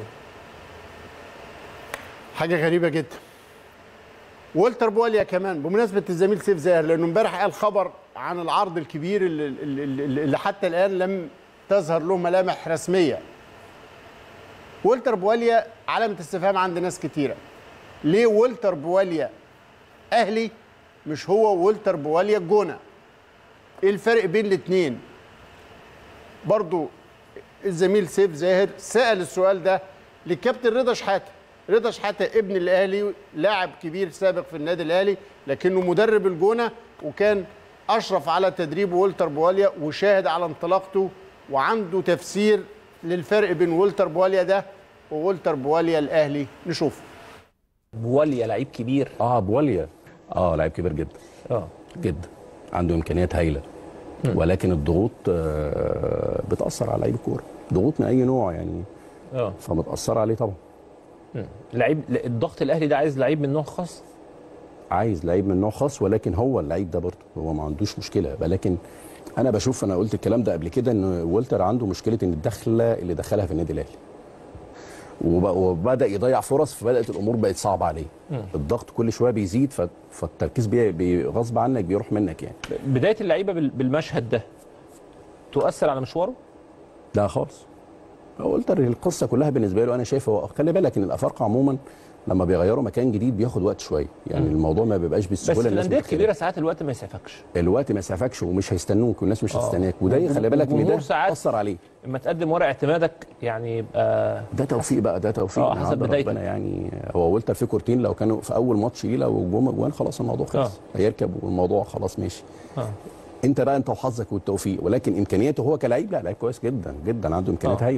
حاجه غريبه جدا والتر بواليا كمان بمناسبه الزميل سيف زاهر لانه امبارح قال خبر عن العرض الكبير اللي, اللي, اللي حتى الان لم تظهر له ملامح رسميه والتر بواليا علامه استفهام عند ناس كتيره ليه والتر بواليا اهلي مش هو والتر بواليا الجونه ايه الفرق بين الاثنين برضو الزميل سيف زاهر سأل السؤال ده للكابتن رضا شحاتة رضا شحاتة ابن الأهلي لاعب كبير سابق في النادي الأهلي لكنه مدرب الجونة وكان أشرف على تدريب والتر بواليا وشاهد على انطلاقته وعنده تفسير للفرق بين والتر بواليا ده وولتر بواليا الأهلي نشوف بواليا لعيب كبير اه بواليا اه لعيب كبير جدا اه جدا عنده امكانيات هايله ولكن الضغوط آه، بتاثر على لعيب الكوره ضغوط من اي نوع يعني اه فمتاثر عليه طبعا لعيب الضغط الاهلي ده عايز لعيب من نوع خاص عايز لعيب من نوع خاص ولكن هو اللعيب ده برضه هو ما عندوش مشكله ولكن انا بشوف انا قلت الكلام ده قبل كده ان والتر عنده مشكله ان الدخله اللي دخلها في النادي الاهلي وب- وبدا يضيع فرص فبدات الامور بقت صعبه عليه الضغط كل شويه بيزيد ف- فالتركيز بي- بي- غصب عنك بيروح منك يعني بدايه اللعيبه بال- بالمشهد ده تؤثر على مشواره لا خالص قلت القصه كلها بالنسبه له انا شايف هو خلي بالك ان الافارقه عموما لما بيغيروا مكان جديد بياخد وقت شويه يعني الموضوع ما بيبقاش بس بالسهوله في الناس الانديه متخيلة. الكبيره ساعات الوقت ما يسعفكش الوقت ما يسعفكش ومش هيستنوك والناس مش آه. هتستناك وده خلي بالك ان والجمهور ده ساعات- اثر عليه اما تقدم ورق اعتمادك يعني يبقى ده توفيق بقى ده توفيق آه، من حسب عند بدايته. ربنا يعني هو والتر في كورتين لو كانوا في اول ماتش ليه لو جم جوان خلاص الموضوع خلص هيركب والموضوع خلاص ماشي آه. انت بقى انت وحظك والتوفيق ولكن امكانياته هو كلاعب لا لعيب كويس جدا جدا عنده امكانيات آه. هايله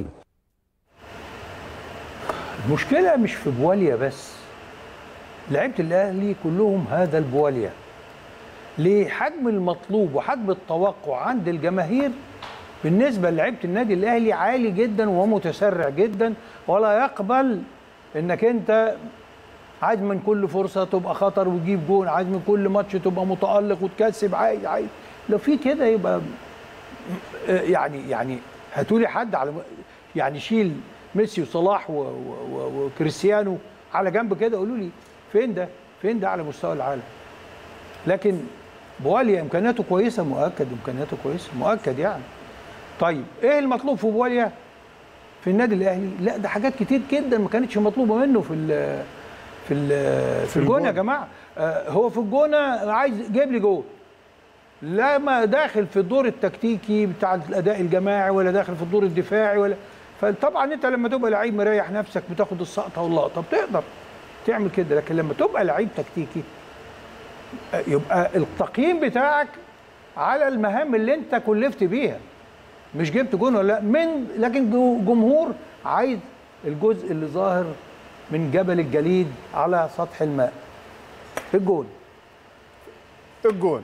المشكله مش في بواليا بس لعيبه الاهلي كلهم هذا البواليا لحجم المطلوب وحجم التوقع عند الجماهير بالنسبه للعيبه النادي الاهلي عالي جدا ومتسرع جدا ولا يقبل انك انت عايز من كل فرصه تبقى خطر وتجيب جون عايز من كل ماتش تبقى متالق وتكسب عايز عايز لو في كده يبقى آه، يعني يعني هاتولي حد على يعني شيل ميسي وصلاح و- و- و- وكريستيانو على جنب كده قولوا لي فين ده فين ده على مستوى العالم لكن بواليا امكانياته كويسه مؤكد امكانياته كويسه مؤكد يعني طيب ايه المطلوب في بواليا في النادي الاهلي لا ده حاجات كتير جدا ما كانتش مطلوبه منه في ال في ال في الجون يا جماعه آه، هو في الجونه عايز جايب لي جول لا ما داخل في الدور التكتيكي بتاع الاداء الجماعي ولا داخل في الدور الدفاعي ولا فطبعا انت لما تبقى لعيب مريح نفسك بتاخد السقطه واللقطه بتقدر تعمل كده لكن لما تبقى لعيب تكتيكي آه، يبقى التقييم بتاعك على المهام اللي انت كلفت بيها مش جبت جون ولا لا من لكن جو- جمهور عايز الجزء اللي ظاهر من جبل الجليد على سطح الماء الجون الجون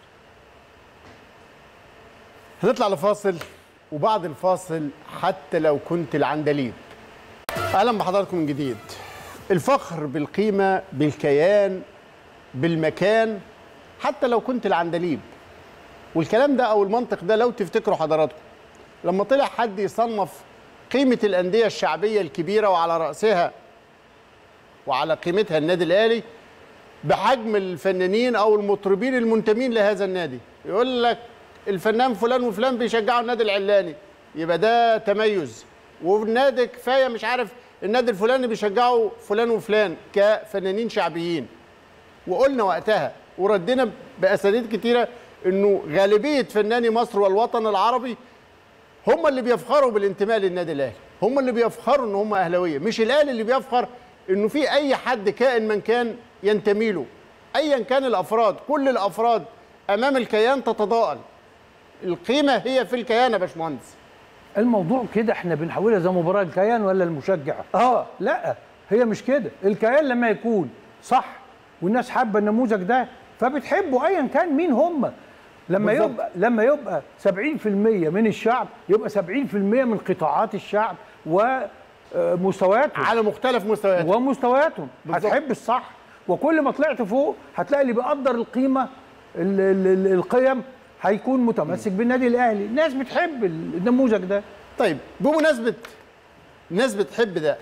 هنطلع لفاصل وبعد الفاصل حتى لو كنت العندليب اهلا بحضراتكم من جديد الفخر بالقيمه بالكيان بالمكان حتى لو كنت العندليب والكلام ده او المنطق ده لو تفتكروا حضراتكم لما طلع حد يصنف قيمه الانديه الشعبيه الكبيره وعلى راسها وعلى قيمتها النادي الاهلي بحجم الفنانين او المطربين المنتمين لهذا النادي يقول لك الفنان فلان وفلان بيشجعوا النادي العلاني يبقى ده تميز والنادي كفايه مش عارف النادي الفلاني بيشجعوا فلان وفلان كفنانين شعبيين وقلنا وقتها وردينا باساليب كتيره انه غالبيه فناني مصر والوطن العربي هم اللي بيفخروا بالانتماء للنادي الاهلي هم اللي بيفخروا ان هم اهلاويه مش الاهلي اللي بيفخر انه في اي حد كائن من كان ينتمي له ايا كان الافراد كل الافراد امام الكيان تتضاءل القيمه هي في الكيان يا باشمهندس الموضوع كده احنا بنحولها زي مباراه الكيان ولا المشجع اه لا هي مش كده الكيان لما يكون صح والناس حابه النموذج ده فبتحبه ايا كان مين هم لما بالظبط. يبقى لما يبقى 70% من الشعب يبقى 70% من قطاعات الشعب ومستوياتهم على مختلف مستوياتهم ومستوياتهم بالظبط. هتحب الصح وكل ما طلعت فوق هتلاقي اللي بيقدر القيمه ال ال ال القيم هيكون متمسك بالنادي الاهلي الناس بتحب النموذج ده طيب بمناسبه الناس بتحب ده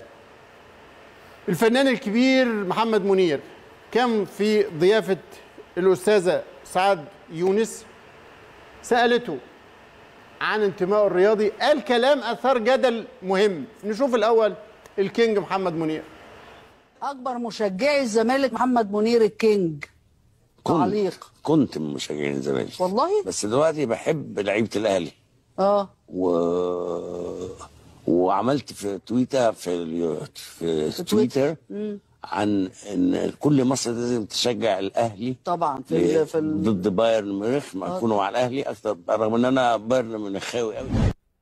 الفنان الكبير محمد منير كان في ضيافه الاستاذه سعاد يونس سالته عن انتمائه الرياضي قال كلام اثار جدل مهم نشوف الاول الكينج محمد منير اكبر مشجعي الزمالك محمد منير الكينج تعليق كنت من مشجعين الزمالك والله بس دلوقتي بحب لعيبه الاهلي اه و وعملت في تويتر في ال... في, في تويتر مم. عن ان كل مصر لازم تشجع الاهلي طبعا في ل- ال في ال ضد بايرن ميونخ ما آه. يكونوا مع الاهلي اكتر رغم ان انا بايرن ميونخاوي قوي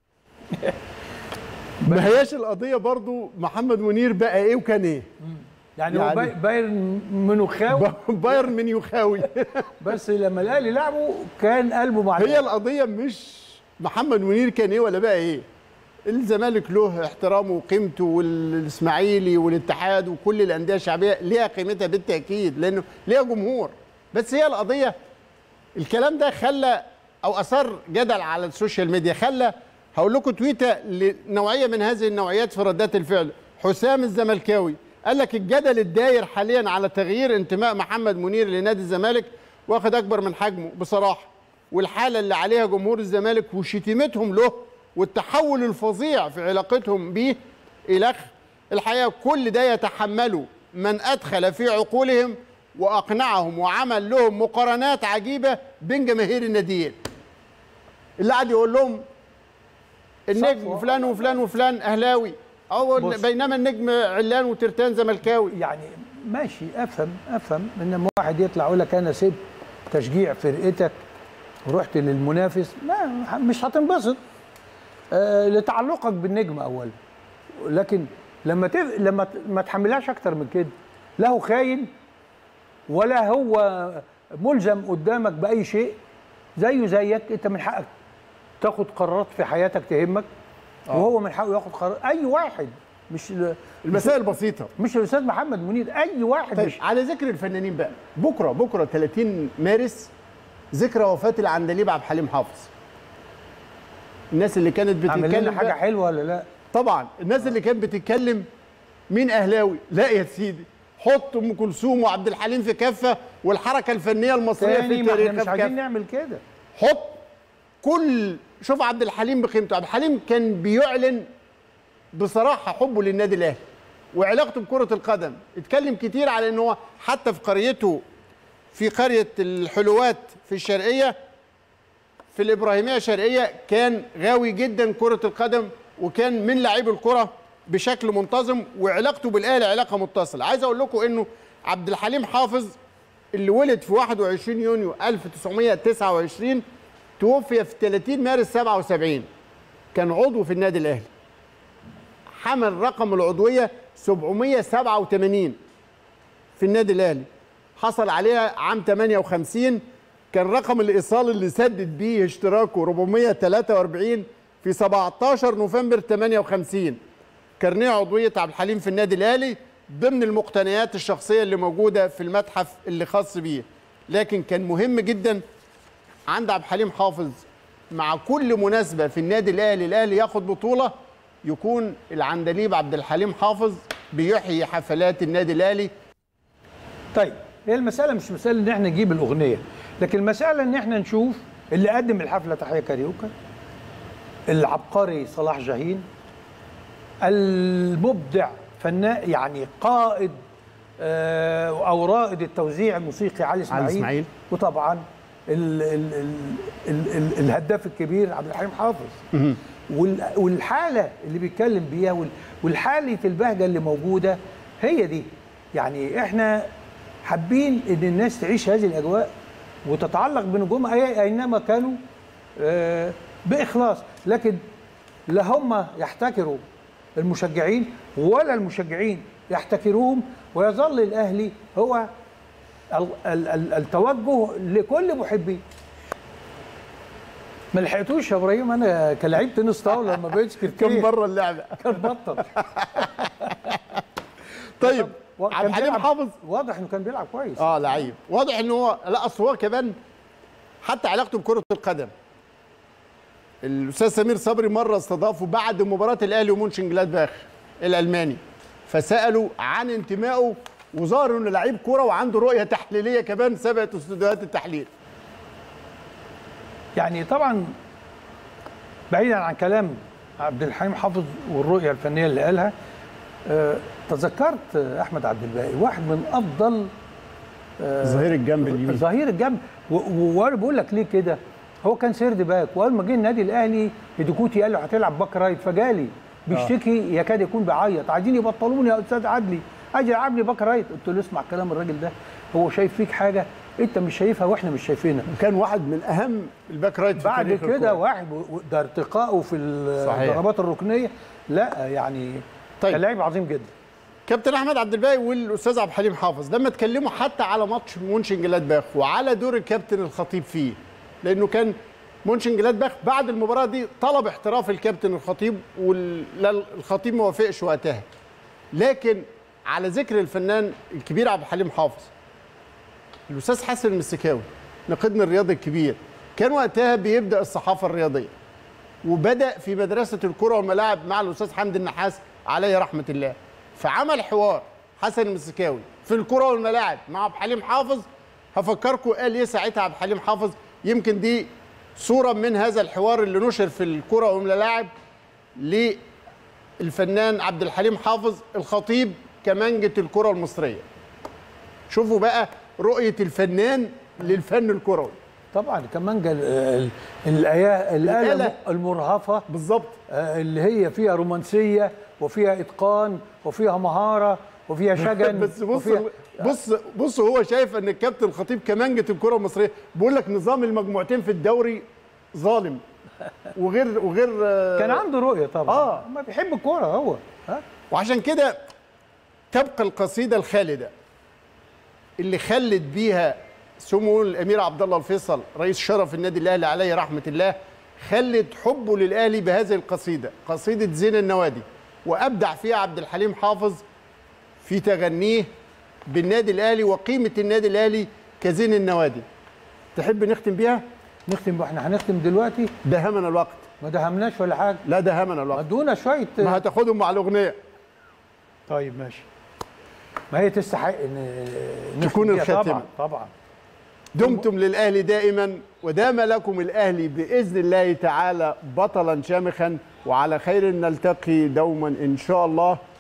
ما هياش القضيه برضو محمد منير بقى ايه وكان ايه يعني, يعني- هو باي- بايرن منوخاوي بايرن من يخاوي بس لما الاهلي لعبه كان قلبه مع هي الأهلي. القضيه مش محمد منير كان ايه ولا بقى ايه الزمالك له احترامه وقيمته والاسماعيلي والاتحاد وكل الانديه الشعبيه ليها قيمتها بالتاكيد لانه ليها جمهور بس هي القضيه الكلام ده خلى او اثار جدل على السوشيال ميديا خلى هقول لكم تويته لنوعيه من هذه النوعيات في ردات الفعل حسام الزملكاوي قال لك الجدل الداير حاليا على تغيير انتماء محمد منير لنادي الزمالك واخد اكبر من حجمه بصراحه والحاله اللي عليها جمهور الزمالك وشتيمتهم له والتحول الفظيع في علاقتهم بيه الخ الحقيقه كل ده يتحمله من ادخل في عقولهم واقنعهم وعمل لهم مقارنات عجيبه بين جماهير الناديين اللي قعد يقول لهم النجم صفوة. فلان وفلان وفلان اهلاوي او بص. بينما النجم علان وترتان زملكاوي يعني ماشي افهم افهم ان لما واحد يطلع يقول لك انا سبت تشجيع فرقتك ورحت للمنافس ما مش هتنبسط آه لتعلقك بالنجم اولا لكن لما تف... لما ت- ما تحملهاش اكتر من كده لا هو خاين ولا هو ملزم قدامك باي شيء زيه زيك انت من حقك تاخد قرارات في حياتك تهمك وهو من حقه ياخد قرار اي واحد مش ل- المسائل بسيطه مش الاستاذ محمد منير اي واحد طيب مش على ذكر الفنانين بقى بكره بكره 30 مارس ذكرى وفاه العندليب عبد الحليم حافظ الناس اللي كانت عامل بتتكلم لنا حاجه بقى حلوه ولا لا طبعا الناس اللي كانت بتتكلم مين اهلاوي لا يا سيدي حط ام كلثوم وعبد الحليم في كفه والحركه الفنيه المصريه في تاني ما احنا تاريخها مش في عايزين كفه نعمل كده حط كل شوف عبد الحليم بقيمته عبد الحليم كان بيعلن بصراحه حبه للنادي الاهلي وعلاقته بكره القدم اتكلم كتير على ان هو حتى في قريته في قريه الحلوات في الشرقيه في الابراهيميه الشرقيه كان غاوي جدا كره القدم وكان من لاعبي الكره بشكل منتظم وعلاقته بالاهلي علاقه متصله عايز اقول لكم انه عبد الحليم حافظ اللي ولد في 21 يونيو 1929 توفي في 30 مارس 77 كان عضو في النادي الاهلي حمل رقم العضويه 787 في النادي الاهلي حصل عليها عام 58 كان رقم الايصال اللي سدد بيه اشتراكه 443 في 17 نوفمبر 58 كارنيه عضويه عبد الحليم في النادي الاهلي ضمن المقتنيات الشخصيه اللي موجوده في المتحف اللي خاص بيه لكن كان مهم جدا عند عبد الحليم حافظ مع كل مناسبه في النادي الاهلي الاهلي ياخد بطوله يكون العندليب عبد الحليم حافظ بيحيي حفلات النادي الاهلي طيب هي المساله مش مساله ان احنا نجيب الاغنيه لكن المساله ان احنا نشوف اللي قدم الحفله تحيه كاريوكا العبقري صلاح جاهين المبدع فنان يعني قائد آه، او رائد التوزيع الموسيقي علي اسماعيل, إسماعيل. وطبعا ال ال ال ال ال الهداف الكبير عبد الحليم حافظ وال- والحاله اللي بيتكلم بيها وال- والحاله البهجه اللي موجوده هي دي يعني احنا حابين ان الناس تعيش هذه الاجواء وتتعلق بنجومها أي- اينما كانوا آه، باخلاص لكن لا هم يحتكروا المشجعين ولا المشجعين يحتكروهم ويظل الاهلي هو ال- ال- ال- التوجه لكل محبيه ما لحقتوش يا ابراهيم انا كلاعب تنس طاوله ما بقتش كم كركيت بره اللعبه كان بطل طيب و- عبد كان الحليم بيلعب- حافظ واضح انه كان بيلعب كويس اه لعيب واضح ان هو لا اصل هو كمان حتى علاقته بكره القدم الاستاذ سمير صبري مره استضافه بعد مباراه الاهلي ومونشن جلادباخ الالماني فسالوا عن انتمائه وظهر انه لعيب كوره وعنده رؤيه تحليليه كمان سبقت استوديوهات التحليل يعني طبعا بعيدا عن كلام عبد الحليم حافظ والرؤيه الفنيه اللي قالها آه، تذكرت آه، احمد عبد الباقي واحد من افضل ظهير الجنب اليمين ظهير الجنب و- و- وانا بقول لك ليه كده هو كان سيرد باك واول ما جه النادي الاهلي هيديكوتي قال له هتلعب باك رايت فجالي بيشتكي يكاد يكون بيعيط عايزين يبطلوني يا استاذ عدلي اجي العب لي باك رايت قلت له اسمع كلام الراجل ده هو شايف فيك حاجه انت مش شايفها واحنا مش شايفينها وكان واحد من اهم الباك رايت في بعد تاريخ كده الكرة. واحد و- و- ده ارتقائه في صحيح. الضربات الركنيه لا يعني طيب. كان لاعب عظيم جدا كابتن احمد عبد الباقي والاستاذ عبد الحليم حافظ لما اتكلموا حتى على ماتش مونشن جلادباخ وعلى دور الكابتن الخطيب فيه لانه كان مونشن جلادباخ بعد المباراه دي طلب احتراف الكابتن الخطيب والخطيب ما وافقش وقتها لكن على ذكر الفنان الكبير عبد الحليم حافظ الاستاذ حسن المسكاوي نقدنا الرياضي الكبير كان وقتها بيبدا الصحافه الرياضيه وبدا في مدرسه الكره والملاعب مع الاستاذ حمدي النحاس عليه رحمه الله فعمل حوار حسن المسكاوي في الكره والملاعب مع عبد الحليم حافظ هفكركم قال ايه ساعتها عبد الحليم حافظ يمكن دي صوره من هذا الحوار اللي نشر في الكره والملاعب للفنان عبد الحليم حافظ الخطيب كمانجة الكرة المصرية شوفوا بقى رؤية الفنان للفن الكروي طبعا كمان جل... ال- الآية الآلة الآلة. المرهفة بالظبط آه، اللي هي فيها رومانسية وفيها إتقان وفيها مهارة وفيها شجن بس بص وفيها... بص بص هو شايف ان الكابتن الخطيب كمانجة الكرة المصرية بيقول لك نظام المجموعتين في الدوري ظالم وغير وغير آه، كان عنده رؤية طبعا آه. ما بيحب الكورة هو ها وعشان كده تبقى القصيدة الخالدة اللي خلد بيها سمو الأمير عبد الله الفيصل رئيس شرف النادي الأهلي عليه رحمة الله خلد حبه للأهلي بهذه القصيدة قصيدة زين النوادي وأبدع فيها عبد الحليم حافظ في تغنيه بالنادي الأهلي وقيمة النادي الأهلي كزين النوادي تحب نختم بيها؟ نختم احنا هنختم دلوقتي دهمنا الوقت ما دهمناش ولا حاجة لا دهمنا ما الوقت ادونا شوية ما هتاخدهم مع الأغنية طيب ماشي ما هي تستحق ان نختم تكون بيها الخاتمة. طبعا طبعا دمتم للأهلي دائما ودام لكم الأهلي بإذن الله تعالى بطلا شامخا وعلى خير نلتقي دوما إن شاء الله